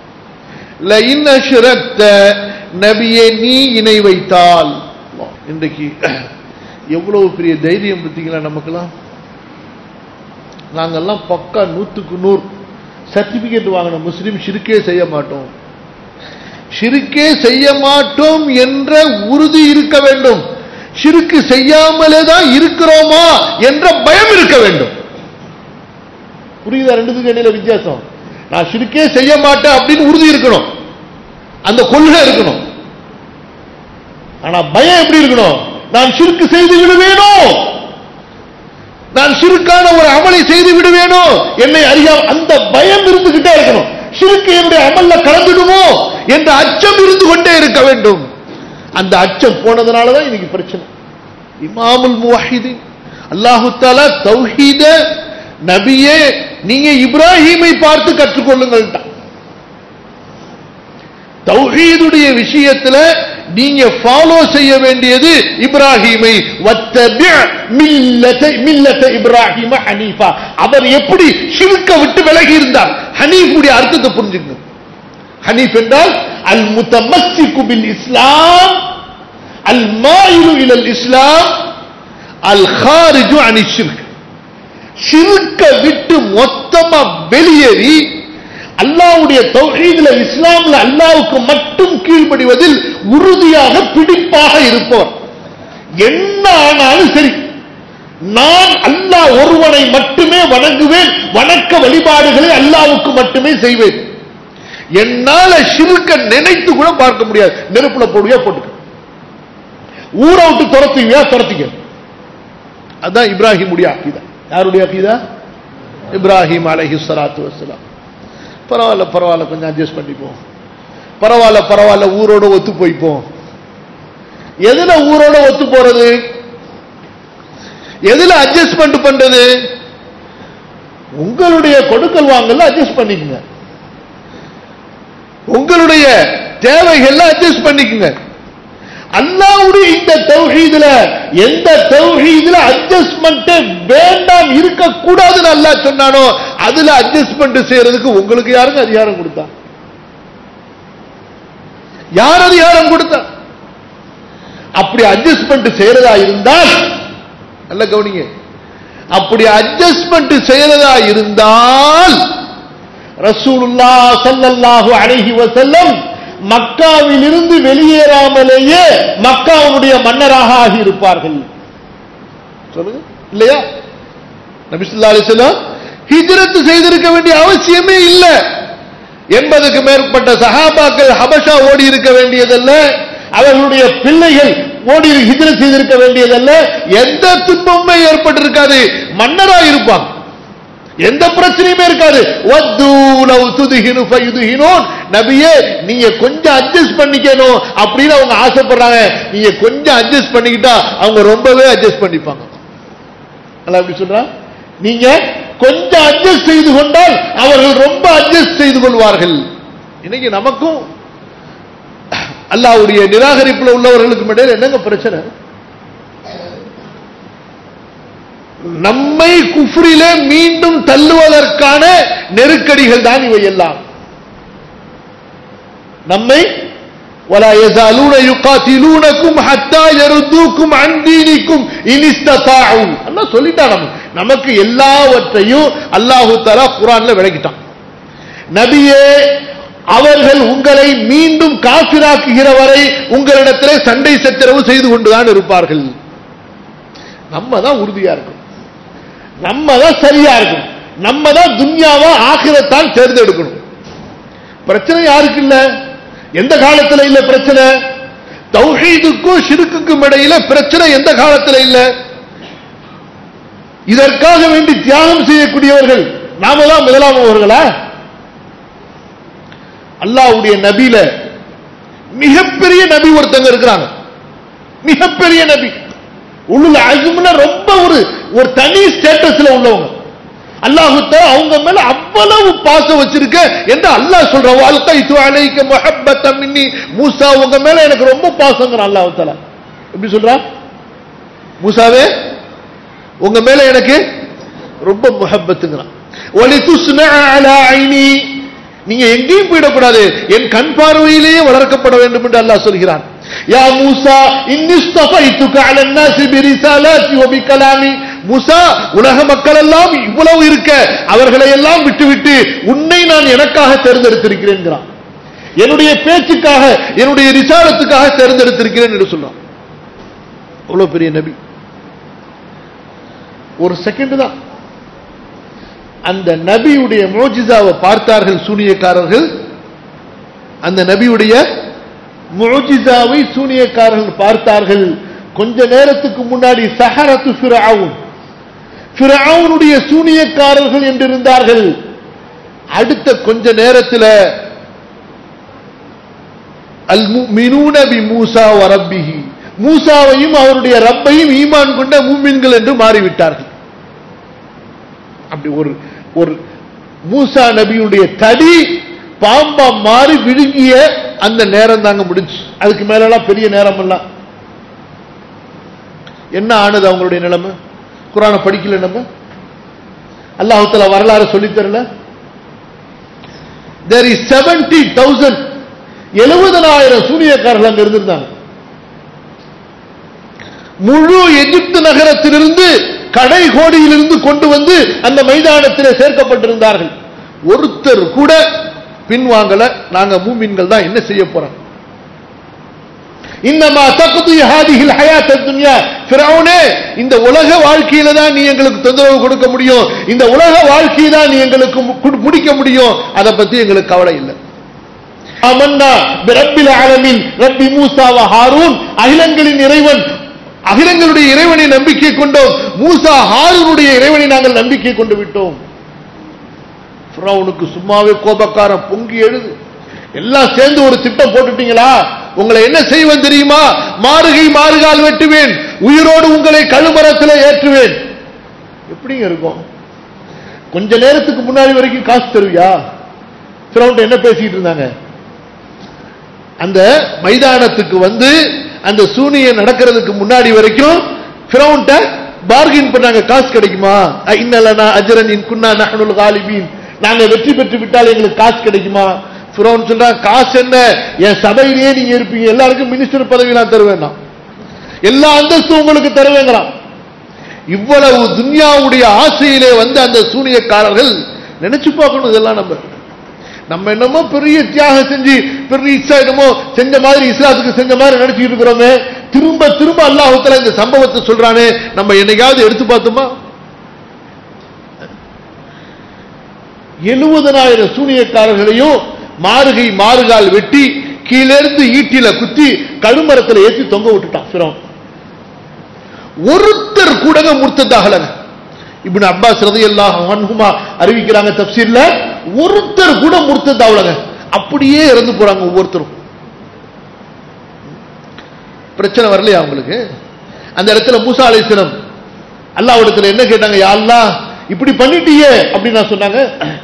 லஇன் அஷ்ரக்த நபியே நீ இணை வைத்தால் இன்றைக்கு எவ்வளவு பெரிய தைரியம் பார்த்தீங்களா நமக்கெல்லாம் நாங்கெல்லாம் பக்கா நூத்துக்கு நூறு சர்டிபிகேட் வாங்கின முஸ்லீம் ஷிருக்கே செய்ய மாட்டோம் ஷிருக்கே செய்ய மாட்டோம் என்ற உறுதி இருக்க வேண்டும் ஷிருக்கு செய்யாமலே தான் இருக்கிறோமா என்ற பயம் இருக்க வேண்டும் புரியுதா ரெண்டுத்துக்கு இடையில வித்தியாசம் நான் ஷிருக்கே செய்ய மாட்டேன் அப்படின்னு உறுதி இருக்கணும் அந்த கொள்கை இருக்கணும் ஆனா பயம் எப்படி இருக்கணும் நான் ஷிருக்கு செய்து விடுவேனோ நான் சிறுக்கான ஒரு அமலை செய்து விடுவேனோ என்னை அறியாம அந்த பயம் இருந்துகிட்டே இருக்கணும் சிறுக்கு என்னுடைய அமல்ல கலந்துடுமோ என்ற அச்சம் இருந்து கொண்டே இருக்க வேண்டும் அந்த அச்சம் போனதுனாலதான் இன்னைக்கு பிரச்சனை இமாமுல் முவஹிதீன் அல்லாஹு தாலா தௌஹீத நபியே நீங்க இப்ராஹீமை பார்த்து கற்றுக்கொள்ளுங்கள் தௌஹீதுடைய விஷயத்துல நீங்க ஃபாலோ செய்ய வேண்டியது இப்ராஹீமை மில்லத்த இப்ராஹிம ஹனீஃபா அவர் எப்படி ஷிர்க்க விட்டு விலகி இருந்தார் ஹனீஃபுடைய அர்த்தத்தை புரிஞ்சுக்கணும் ஹனீஃப் என்றால் அல் முத்தமஸ்ஸிகு பில் இஸ்லாம் அல் மாயிலு இலல் இஸ்லாம் அல் ஹாரிஜு அனி ஷிர்க் ஷிர்க்க விட்டு மொத்தமா வெளியேறி அல்லாவுடைய தௌஹீதுல இஸ்லாம்ல அல்லாவுக்கு மட்டும் கீழ்ப்படிவதில் உறுதியாக பிடிப்பாக இருப்பவர் என்ன ஆனாலும் சரி நான் அல்லாஹ் ஒருவனை மட்டுமே வணங்குவேன் வணக்க வழிபாடுகளை அல்லாவுக்கு மட்டுமே செய்வேன் என்னால ஷிருக்க நினைத்து கூட பார்க்க முடியாது நெருப்புல போடுவியா போட்டுக்க ஊரை விட்டு துரத்துவியா துரத்திக்க அதான் இப்ராஹிமுடைய அக்கீதா யாருடைய அக்கீதா இப்ராஹிம் அலஹி சலாத்து வசலாம் பரவாயில்ல பரவாயில்ல கொஞ்சம் அட்ஜஸ்ட் பண்ணிப்போம் பரவாயில்ல பரவாயில்ல ஊரோட ஒத்து போய்ப்போம் எதுல ஊரோட ஒத்து போறது எதுல அட்ஜஸ்ட்மெண்ட் பண்றது உங்களுடைய கொடுக்கல் வாங்கல அட்ஜஸ்ட் பண்ணிக்கங்க உங்களுடைய தேவைகள்ல அட்ஜஸ்ட் பண்ணிக்கங்க அல்லாவுடைய இந்த தௌஹீதுல எந்த தௌஹீதுல அட்ஜஸ்ட்மெண்ட் வேண்டாம் இருக்க கூடாதுன்னு அல்லாஹ் சொன்னானோ அதுல அட்ஜஸ்ட்மெண்ட் செய்யறதுக்கு உங்களுக்கு யாருங்க அதிகாரம் கொடுத்தா யார் அதிகாரம் கொடுத்தா அப்படி அட்ஜஸ்ட்மெண்ட் செய்யறதா இருந்தால் நல்ல கவனிங்க அப்படி அட்ஜஸ்ட்மெண்ட் செய்யறதா இருந்தால் ரசூலுல்லா சல்லல்லாஹு அலைஹி வஸல்லம் மக்காவில் இருந்து வெளியேறாமலேயே மக்காவுடைய மன்னராக ஆகி இருப்பார்கள் சொல்லுங்க இல்லையா நபிசுல்லா அலிஸ்லாம் ஹிஜ்ரத் செய்திருக்க வேண்டிய அவசியமே இல்லை எண்பதுக்கு மேற்பட்ட சஹாபாக்கள் ஹபஷா ஓடி இருக்க வேண்டியதல்ல அவர்களுடைய பிள்ளைகள் ஓடி ஹிஜ்ரத் செய்திருக்க வேண்டியதல்ல எந்த துன்பமுமே ஏற்பட்டிருக்காது மன்னராக இருப்பாங்க எந்த பிரச்சனையுமே இருக்காது வத்து லவ் துதுஹினு ஃபயுதுஹினூன் நபியே நீங்க கொஞ்சம் அட்ஜஸ்ட் பண்ணிக்கணும் அப்படின்னு அவங்க ஆசைப்படுறாங்க நீங்க கொஞ்சம் அட்ஜஸ்ட் பண்ணிக்கிட்டா அவங்க ரொம்பவே அட்ஜஸ்ட் பண்ணிப்பாங்க அல்ல அப்படி சொல்றா நீங்க கொஞ்சம் அட்ஜஸ்ட் செய்து கொண்டால் அவர்கள் ரொம்ப அட்ஜஸ்ட் செய்து கொள்வார்கள் இன்னைக்கு நமக்கும் அல்லாவுடைய நிராகரிப்புல உள்ளவர்களுக்கு இடையில என்னங்க பிரச்சனை நம்மை குஃப்ரிலே மீண்டும் தள்ளுவதற்கான நெருக்கடிகள் தான் இவை எல்லாம் நம்மை ولا يزالون يقاتلونكم حتى يردوكم عن دينكم ان استطاعوا அல்லாஹ் சொல்லிட்டான் நமக்கு நமக்கு எல்லாவற்றையும் அல்லாஹு தஆலா குர்ஆன்ல விளக்கிட்டான் நபியே அவர்கள் உங்களை மீண்டும் காபிராக்குகிற வரை உங்களிடத்திலே சண்டை சச்சரவு செய்து கொண்டுதான் இருப்பார்கள் நம்ம தான் உறுதியா இருக்கும் நம்ம தான் சரியா இருக்கும் நம்ம தான் துன்யாவா ஆகிரத்தான் தேர்ந்தெடுக்கணும் பிரச்சனை யாருக்கு இல்ல எந்த காலத்துல இல்ல பிரச்சனை தௌஹீதுக்கும் ஷிருக்குக்கும் இடையில பிரச்சனை எந்த காலத்துல இல்ல இதற்காக வேண்டி தியாகம் செய்யக்கூடியவர்கள் நாம தான் முதலாமவர்களா அல்லாஹ்வுடைய நபியில மிகப்பெரிய நபி ஒருத்தங்க இருக்கிறாங்க மிகப்பெரிய நபி உள்ள அசும்னா ரொம்ப ஒரு ஒரு தனி ஸ்டேட்டஸ்ல உள்ளவங்க அல்லாஹுத்த அவங்க மேல அவ்வளவு பாசம் வச்சிருக்க என்று அல்லாஹ் சொல்ற வாழ்க்கை அலைக்க முஹப்பத்த மின்னி மூசா உங்க மேல எனக்கு ரொம்ப பாசங்கிற அல்லாஹு தஆலா எப்படி சொல்றா மூசாவே உங்க மேல எனக்கு ரொம்ப முஹப்பத்துங்கிறான் ஒலி துஸ்னா அலா ஐனி நீங்க எங்கேயும் போயிடக்கூடாது என் கண் பார்வையிலேயே வளர்க்கப்பட வேண்டும் என்று அல்லாஹ் சொல்கிறான் யா மூசா இன்னிஸ்தஃபைத்துக அலா الناس برسالاتي وبكلامي மூசா உலக மக்கள் எல்லாம் இவ்வளவு இருக்க அவர்களை எல்லாம் விட்டுவிட்டு உன்னை நான் எனக்காக தேர்ந்தெடுத்திருக்கிறேன்கிறான் என்னுடைய பேச்சுக்காக என்னுடைய ரிசாலத்துக்காக தேர்ந்தெடுத்திருக்கிறேன் என்று சொல்றான் அவ்வளவு பெரிய நபி ஒரு செகண்ட் தான் அந்த நபியுடைய மோஜிசாவை பார்த்தார்கள் சூனியக்காரர்கள் அந்த நபியுடைய மோஜிசாவை சூனியக்காரர்கள் பார்த்தார்கள் கொஞ்ச நேரத்துக்கு முன்னாடி சஹரத்து ஃபிரவுன் ஃபிரவுனுடைய சூனியக்காரர்கள் என்றிருந்தார்கள் அடுத்த கொஞ்ச நேரத்தில் அல் முஃமினூன பி மூசா வ ரப்பிஹி மூசாவையும் அவருடைய ரப்பையும் ஈமான் கொண்ட மூமின்கள் என்று மாறிவிட்டார்கள் அப்படி ஒரு ஒரு மூசா நபியுடைய தடி பாம்பா மாறி விழுங்கிய அந்த நேரம் தாங்க முடிஞ்சு அதுக்கு மேலெல்லாம் பெரிய நேரம் எல்லாம் என்ன ஆனது அவங்களுடைய நிலைமை குரானை படிக்கல நம்ம அல்லாஹுத்தல வரலாறு சொல்லித் தரல தேர் இஸ் செவன்டி தௌசண்ட் எழுபதனாயிரம் சூனியக்காரர்கள் அங்க இருந்திருந்தாங்க முழு எகிப்து நகரத்திலிருந்து கடை கோடியிலிருந்து கொண்டு வந்து அந்த மைதானத்தில் சேர்க்கப்பட்டிருந்தார்கள் ஒருத்தர் கூட பின்வாங்கல நாங்க மூமின்கள் தான் என்ன செய்ய போறோம் இன்னமா தகுதி ஹாதிஹில் ஹயாத் துன்யா ஃபிரௌனே இந்த உலக வாழ்க்கையில தான் நீ எங்களுக்கு தொந்தரவு கொடுக்க முடியும் இந்த உலக வாழ்க்கையை தான் நீ எங்களுக்கு மு- முடிக்க முடியும் அதை பத்தி எங்களுக்கு கவலை இல்லை அமன்னா பிரப்பில் ஆலமின் ரப்பி மூசா வ ஹாரூன் அகிலங்களின் இறைவன் அகிலங்களுடைய இறைவனை நம்பிக்கை கொண்டோம் மூசா ஹாரூனுடைய இறைவனை நாங்கள் நம்பிக்கை கொண்டு விட்டோம் ஃபிரௌனுக்கு சும்மாவே கோபக்காரன் பொங்கி எழுது எல்லாம் சேர்ந்து ஒரு திட்டம் போட்டுட்டீங்களா உங்களை என்ன செய்வேன் தெரியுமா மாறுகை மாறுகால் வெட்டுவேன் உயிரோடு உங்களை கழுமரத்தில் ஏற்றுவேன் எப்படிங்க இருக்கும் கொஞ்ச நேரத்துக்கு முன்னாடி வரைக்கும் காசு தருவியா ஃபிரௌன் என்ன பேசிட்டு இருந்தாங்க அந்த மைதானத்துக்கு வந்து அந்த சூனியம் நடக்கிறதுக்கு முன்னாடி வரைக்கும் ஃபிரௌன்ட்ட பார்கின் பண்ணாங்க காசு கிடைக்குமா இன்னலனா அஜரன் இன் குன்னா நஹனுல் காலிபீன் நாங்க வெற்றி பெற்று விட்டால் எங்களுக்கு காசு கிடைக்குமா ஃபிரௌன் சொல்றான் காசு என்ன என் சபையிலேயே நீங்க இருப்பீங்க எல்லாருக்கும் மினிஸ்டர் பதவி நான் தருவேன் நான். எல்லா அந்தஸ்தும் உங்களுக்கு தருவேங்கிறான் இவ்வளவு துன்யாவுடைய ஆசையிலே வந்த அந்த சூனியக்காரர்கள் நினைச்சு பார்க்கணும் இதெல்லாம் நம்ம நம்ம என்னமோ பெரிய தியாகம் செஞ்சு பெரிய இஸ்ஸா என்னமோ செஞ்ச மாதிரி இஸ்லாத்துக்கு செஞ்ச மாதிரி நினைச்சிட்டு இருக்கிறோமே திரும்ப திரும்ப அல்லாஹுத்தல இந்த சம்பவத்தை சொல்றானே நம்ம என்னைக்காவது எடுத்து பார்த்தோமா எழுபதனாயிரம் சூனியக்காரர்களையும் மாறுகை மாறுகால் வெட்டி கீழிருந்து ஈட்டில குத்தி கழுமரத்தில் ஏற்றி தொங்க விட்டுட்டான் ஃபிரௌன் ஒருத்தர் கூடங்க முர்த்ததாகலங்க இப்னு அப்பாஸ் ரலியல்லாஹு அன்ஹுமா அறிவிக்கிறாங்க தப்சீர்ல ஒருத்தர் கூட முர்த்தத் ஆகலங்க அப்படியே இறந்து போறாங்க ஒவ்வொருத்தரும் பிரச்சனை வரலையா அவங்களுக்கு அந்த இடத்துல மூசா அலைஹிஸ்ஸலாம் அல்லாஹ்விடத்துல என்ன கேட்டாங்க யா அல்லாஹ் இப்படி பண்ணிட்டியே அப்படின்னு நான் சொன்னாங்க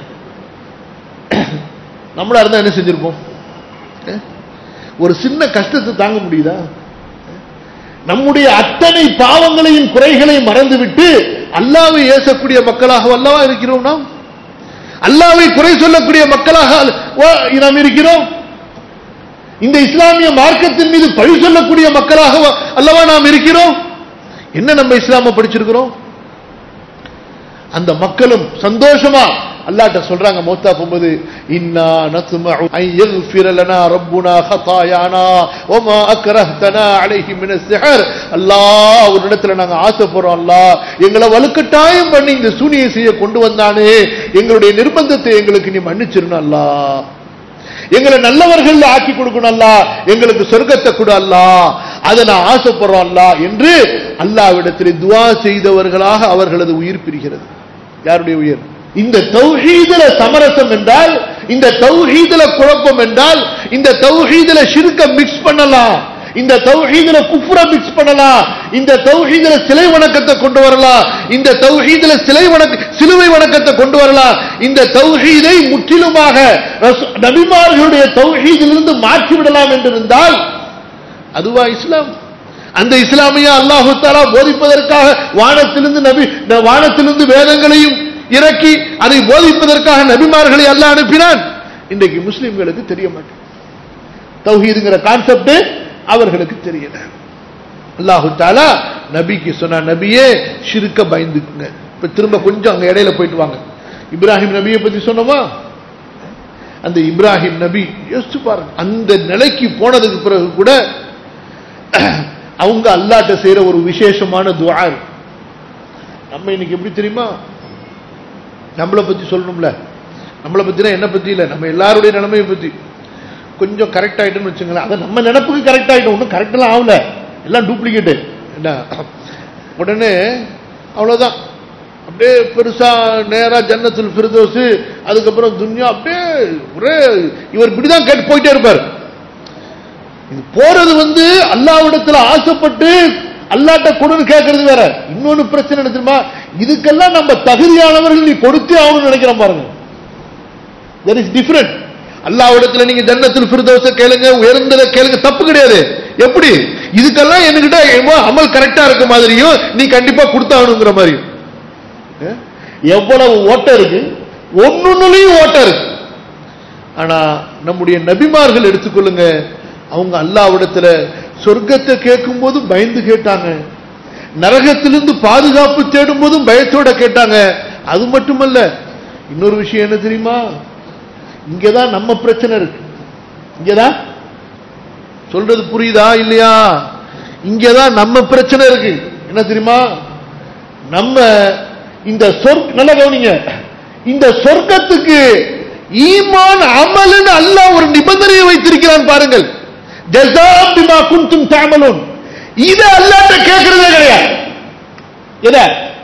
நம்மளா இருந்தா என்ன செஞ்சிருப்போம் அஹ்? ஒரு சின்ன கஷ்டத்தை தாங்க முடியுதா நம்முடைய அத்தனை பாவங்களையும் குறைகளையும் மறந்துவிட்டு அல்லாவை ஏசக்கூடிய மக்களாக அல்லவா இருக்கிறோம் நாம் அல்லாவை குறை சொல்லக்கூடிய மக்களாக வா- நாம் இருக்கிறோம் இந்த இஸ்லாமிய மார்க்கத்தின் மீது பழி சொல்லக்கூடிய மக்களாக வ- அல்லவா நாம் இருக்கிறோம் என்ன நம்ம இஸ்லாம படிச்சிருக்கிறோம் அந்த மக்களும் சந்தோஷமா அல்லாஹ்ட்ட சொல்றாங்க மௌத்தா போகும்போது இன்னா நஸ்மஉ அன் யக்ஃபிர லனா ரப்புனா ஹதாயானா வமா அக்ரஹ்தனா அலைஹி மின ஸிஹர் அல்லாஹ் ஒரு இடத்துல நாங்க ஆசைப்படுறோம் அல்லாஹ் எங்களை வலுக்கட்டாயம் பண்ணி இந்த சூனியை செய்ய கொண்டு வந்தானே எங்களுடைய நிர்பந்தத்தை எங்களுக்கு நீ மன்னிச்சிருணும் அல்லாஹ் எங்களை நல்லவர்கள் ஆக்கி கொடுக்கணும் அல்லா எங்களுக்கு சொர்க்கத்தை கொடு அல்லா அதை நான் ஆசைப்படுறோம் அல்லா என்று அல்லாவிடத்தில் துவா செய்தவர்களாக அவர்களது உயிர் பிரிகிறது யாருடைய உயிர் இந்த தௌஹீதுல சமரசம் என்றால் இந்த தௌஹீதுல குழப்பம் என்றால் இந்த தௌஹீதுல ஷிர்க மிக்ஸ் பண்ணலாம் இந்த தௌஹீதுல குஃப்ர மிக்ஸ் பண்ணலாம் இந்த தௌஹீதுல சிலை வணக்கத்தை கொண்டு வரலாம் இந்த தௌஹீதுல சிலை வணக்க சிலுவை வணக்கத்தை கொண்டு வரலாம் இந்த தௌஹீதை முற்றிலுமாக ரசூ- நபிமார்களுடைய தௌஹீதிலிருந்து மாற்றி விடலாம் என்று இருந்தால் அதுவா இஸ்லாம் அந்த இஸ்லாமிய அல்லாஹு தாலா போதிப்பதற்காக வானத்திலிருந்து நபி ந- வானத்திலிருந்து வேதங்களையும் இறக்கி அதை போதிப்பதற்காக நபிமார்களை அல்லாஹ் அனுப்பினான் இன்றைக்கு முஸ்லிம்களுக்கு தெரிய மாட்டேன் தௌஹீதுங்கிற கான்செப்ட் அவர்களுக்கு தெரியல அல்லாஹு தாலா நபிக்கு சொன்ன நபியே ஷிருக்க பயந்துக்குங்க இப்ப திரும்ப கொஞ்சம் அங்க இடையில போயிட்டு வாங்க இப்ராஹிம் நபியை பத்தி சொன்னோமா அந்த இப்ராஹிம் நபி யோசிச்சு பாருங்க அந்த நிலைக்கு போனதுக்கு பிறகு கூட அவங்க அல்லாட்ட செய்யற ஒரு விசேஷமான துஆ இருக்கு. நம்ம இன்னைக்கு எப்படி தெரியுமா நம்மளை பத்தி சொல்லணும்ல நம்மளை பத்தினா என்ன பத்தி இல்ல நம்ம எல்லாருடைய நிலைமையை பத்தி கொஞ்சம் கரெக்ட் ஆயிட்டுன்னு வச்சுங்களேன் அதை நம்ம நினைப்புக்கு கரெக்ட் ஆயிட்டோம் ஒன்றும் கரெக்ட் எல்லாம் ஆகல எல்லாம் டூப்ளிகேட் என்ன உடனே அவ்வளவுதான் அப்படியே பெருசா நேரா ஜன்னத்துல் ஃபிர்தோஸ் அதுக்கப்புறம் துன்யா அப்படியே ஒரே இவர் இப்படிதான் கேட்டு போயிட்டே இருப்பார் இது போறது வந்து அல்லாவிடத்துல ஆசைப்பட்டு அல்லாட்ட கொடுன்னு கேட்கறது வேற இன்னொன்னு பிரச்சனை என்ன தெரியுமா இதுக்கெல்லாம் நம்ம தகுதியானவர்கள் நீ கொடுத்தே ஆகணும்னு நினைக்கிறோம் பாருங்க there is different அல்லாஹ்விடத்துல நீங்க ஜன்னத்துல் ஃபிர்தௌஸ கேளுங்க உயர்ந்ததை கேளுங்க தப்பு கிடையாது எப்படி இதுக்கெல்லாம் என்கிட்ட என்னமோ அமல் கரெக்டா இருக்க மாதிரியும் நீ கண்டிப்பா கொடுத்தாகணுங்கிற மாதிரியும் அஹ்? எவ்வளவு ஓட்டம் இருக்கு ஒன்னொன்னுலயும் ஓட்டம் இருக்கு ஆனா நம்முடைய நபிமார்கள் எடுத்துக்கொள்ளுங்க அவங்க அல்லாவிடத்துல சொர்க்கத்தை கேட்கும் போது பயந்து கேட்டாங்க நரகத்திலிருந்து பாதுகாப்பு தேடும் போதும் பயத்தோட கேட்டாங்க அது மட்டுமல்ல இன்னொரு விஷயம் என்ன தெரியுமா இங்கதான் நம்ம பிரச்சனை இருக்கு இங்கதான் சொல்றது புரியுதா இல்லையா இங்கதான் நம்ம பிரச்சனை இருக்கு என்ன தெரியுமா நம்ம இந்த சொர்க்க நல்ல கவனிங்க இந்த சொர்க்கத்துக்கு ஈமான் அமலுன்னு அல்லாஹ் ஒரு நிபந்தனையை வைத்திருக்கிறான் பாருங்கள் ஜஸாம் பிமா குன்தும் தஅமலூன் இத அல்லாஹ்ட்ட கேக்குறதே கிடையாது எத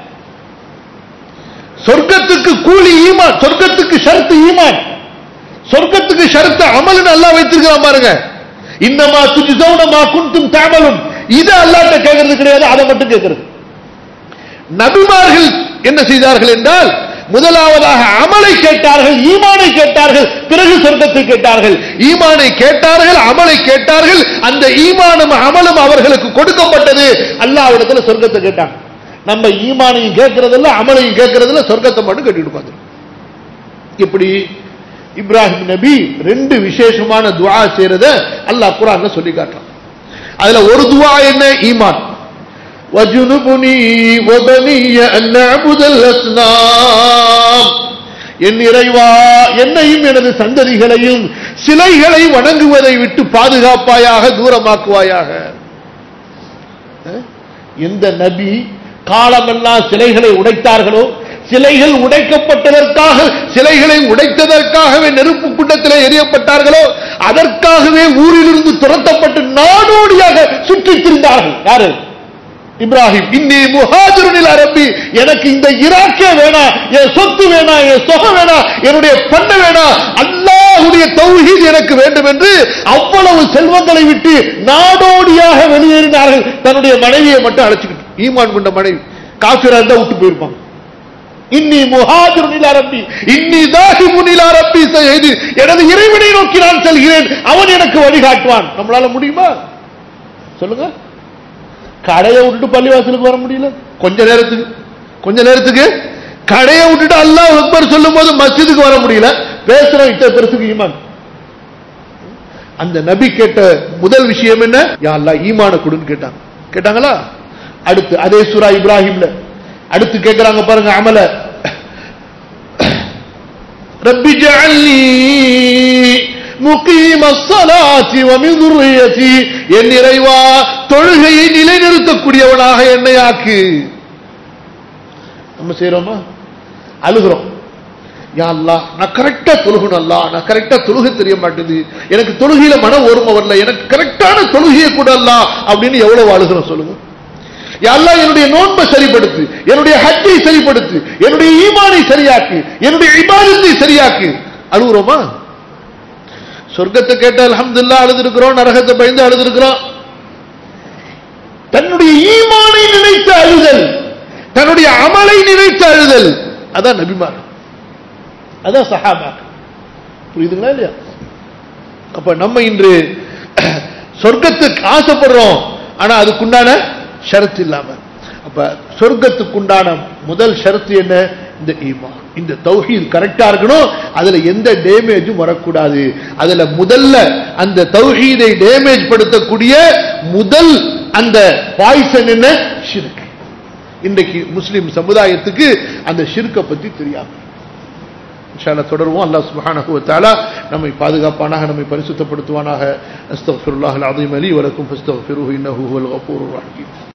சொர்க்கத்துக்கு கூலி ஈமான் சொர்க்கத்துக்கு ஷர்த்து ஈமான் சொர்க்கத்துக்கு ஷர்த்து அமல்னு அல்லாஹ் வைத்திருக்கிறான் பாருங்க இன்னமா துஜ்ஸௌன மா குன்தும் தஅமலூன் இத அல்லாஹ்ட்ட கேக்குறது கிடையாது அதை மட்டும் கேக்குறது நபிமார்கள் என்ன செய்தார்கள் என்றால் முதலாவதாக அமலை கேட்டார்கள் ஈமானை கேட்டார்கள் பிறகு சொர்க்கத்தை கேட்டார்கள் ஈமானை கேட்டார்கள் அமலை கேட்டார்கள் அந்த ஈமானும் அமலும் அவர்களுக்கு கொடுக்கப்பட்டது அல்லாவிடத்துல சொர்க்கத்தை கேட்டாங்க நம்ம ஈமானையும் கேட்கறதில்ல அமலையும் கேட்கறதில்ல சொர்க்கத்தை மட்டும் கேட்டுட்டு உட்கார்ந்து இப்படி இப்ராஹிம் நபி ரெண்டு விசேஷமான துஆ செய்யறத அல்லாஹ் குர்ஆன்ல சொல்லி காட்டுறான் அதுல ஒரு துஆ என்ன ஈமான் وَجُنُبْنِي وَبَنِيَّ أَن نَّعْبُدَ الْأَصْنَامَ என் இறைவா என்னையும் எனது சந்ததிகளையும் சிலைகளை வணங்குவதை விட்டு பாதுகாப்பாயாக தூரமாக்குவாயாக அஹ்? எந்த நபி காலமெல்லாம் சிலைகளை உடைத்தார்களோ சிலைகள் உடைக்கப்பட்டதற்காக சிலைகளை உடைத்ததற்காகவே நெருப்பு குண்டத்திலே எரியப்பட்டார்களோ அதற்காகவே ஊரிலிருந்து துரத்தப்பட்டு நாடோடியாக சுற்றித் திரிந்தார்கள் யாரு இப்ராஹிம் இன்னி முஹாஜிருனில் அரபி எனக்கு இந்த ஈராக்கே வேணாம் என் சொத்து வேணாம் என் சொகம் வேணாம் என்னுடைய பண்ண வேணாம் அல்லாஹ்வுடைய தௌஹீத் எனக்கு வேண்டும் என்று அவ்வளவு செல்வங்களை விட்டு நாடோடியாக வெளியேறினார்கள் தன்னுடைய மனைவியை மட்டும் அழைச்சிக்கிட்டு ஈமான் கொண்ட மனைவி காஃபிரா இருந்தா விட்டு போயிருப்பாங்க இன்னி முஹாஜிருன் இலா ரப்பி இன்னி தாஹிபுன் இலா ரப்பி சயது எனது இறைவனை நோக்கி நான் செல்கிறேன் அவன் எனக்கு வழிகாட்டுவான் நம்மளால முடியுமா சொல்லுங்க கடையை விட்டுட்டு பள்ளிவாசலுக்கு வர முடியல கொஞ்ச நேரத்துக்கு கொஞ்ச நேரத்துக்கு கடையை விட்டுட்டு அல்லாஹ் அக்பர் சொல்லும் போது மஸ்ஜிதுக்கு வர முடியல பேசுறோம் இத்த பெருசுக்கு ஈமான் அந்த நபி கேட்ட முதல் விஷயம் என்ன யா அல்லாஹ் ஈமான கொடுன்னு கேட்டாங்க கேட்டாங்களா அடுத்து அதே சூரா இப்ராஹிம்ல அடுத்து கேட்கிறாங்க பாருங்க அமல ரப்பி ஜஅல்னி முகீம ஸலாத்தி வ மின் ذُرِّيَّتِي என் இறைவா தொழுகையை நிலைநிறுத்தக்கூடியவனாக என்னை ஆக்கு நம்ம செய்றோமா அழுகிறோம் யா அல்லாஹ் நான் கரெக்டா தொழுகணும் அல்லாஹ் நான் கரெக்டா தொழுகை தெரிய மாட்டேது எனக்கு தொழுகையில மன ஓர்மை வரல எனக்கு கரெக்டான தொழுகையை கூட அல்லாஹ் அப்படின்னு எவ்வளவு அழுகிறோம் சொல்லுங்க யா அல்லாஹ் என்னுடைய நோன்பை சரிப்படுத்து என்னுடைய ஹஜ்ஜை சரிப்படுத்து என்னுடைய ஈமானை சரியாக்கு என்னுடைய இபாதத்தை சரியாக்கு அழுகுறோமா சொர்க்கத்தை கேட்ட அல்ஹம்துலில்லாஹ் அழுதுருக்கிறோம் நரகத்தை பயந்து அழுதுருக்கிறோம் தன்னுடைய ஈமானை நினைத்து அழுதல் தன்னுடைய அமலை நினைத்து அழுதல் அதான் நபிமார் அதான் சஹாபா புரியுதுங்களா இல்லையா அப்ப நம்ம இன்று சொர்க்கத்துக்கு ஆசைப்படுறோம் ஆனா அதுக்குண்டான ஷரத்து இல்லாம அப்ப சொர்க்கத்துக்குண்டான முதல் ஷரத்து என்ன இந்த ஈமான் இந்த தௌஹீத் கரெக்டா இருக்கணும் அதுல எந்த டேமேஜும் வரக்கூடாது அதுல முதல்ல அந்த தௌஹீதை டேமேஜ் படுத்தக்கூடிய முதல் அந்த பாய்சன் என்ன ஷிர்க் இன்றைக்கு முஸ்லிம் சமுதாயத்துக்கு அந்த ஷிர்க்கை பத்தி தெரியாது இன்ஷால்லா தொடருவோம் அல்லாஹ் சுப்ஹானஹு வ தஆலா நம்மை பாதுகாப்பானாக நம்மை பரிசுத்தப்படுத்துவானாக அஸ்தக்ஃபிருல்லாஹல் அஸீம் லி வ லக்கும் ஃபஸ்தக்ஃபிருஹு இன்னஹு ஹுவல் கஃபூருர் ரஹீம்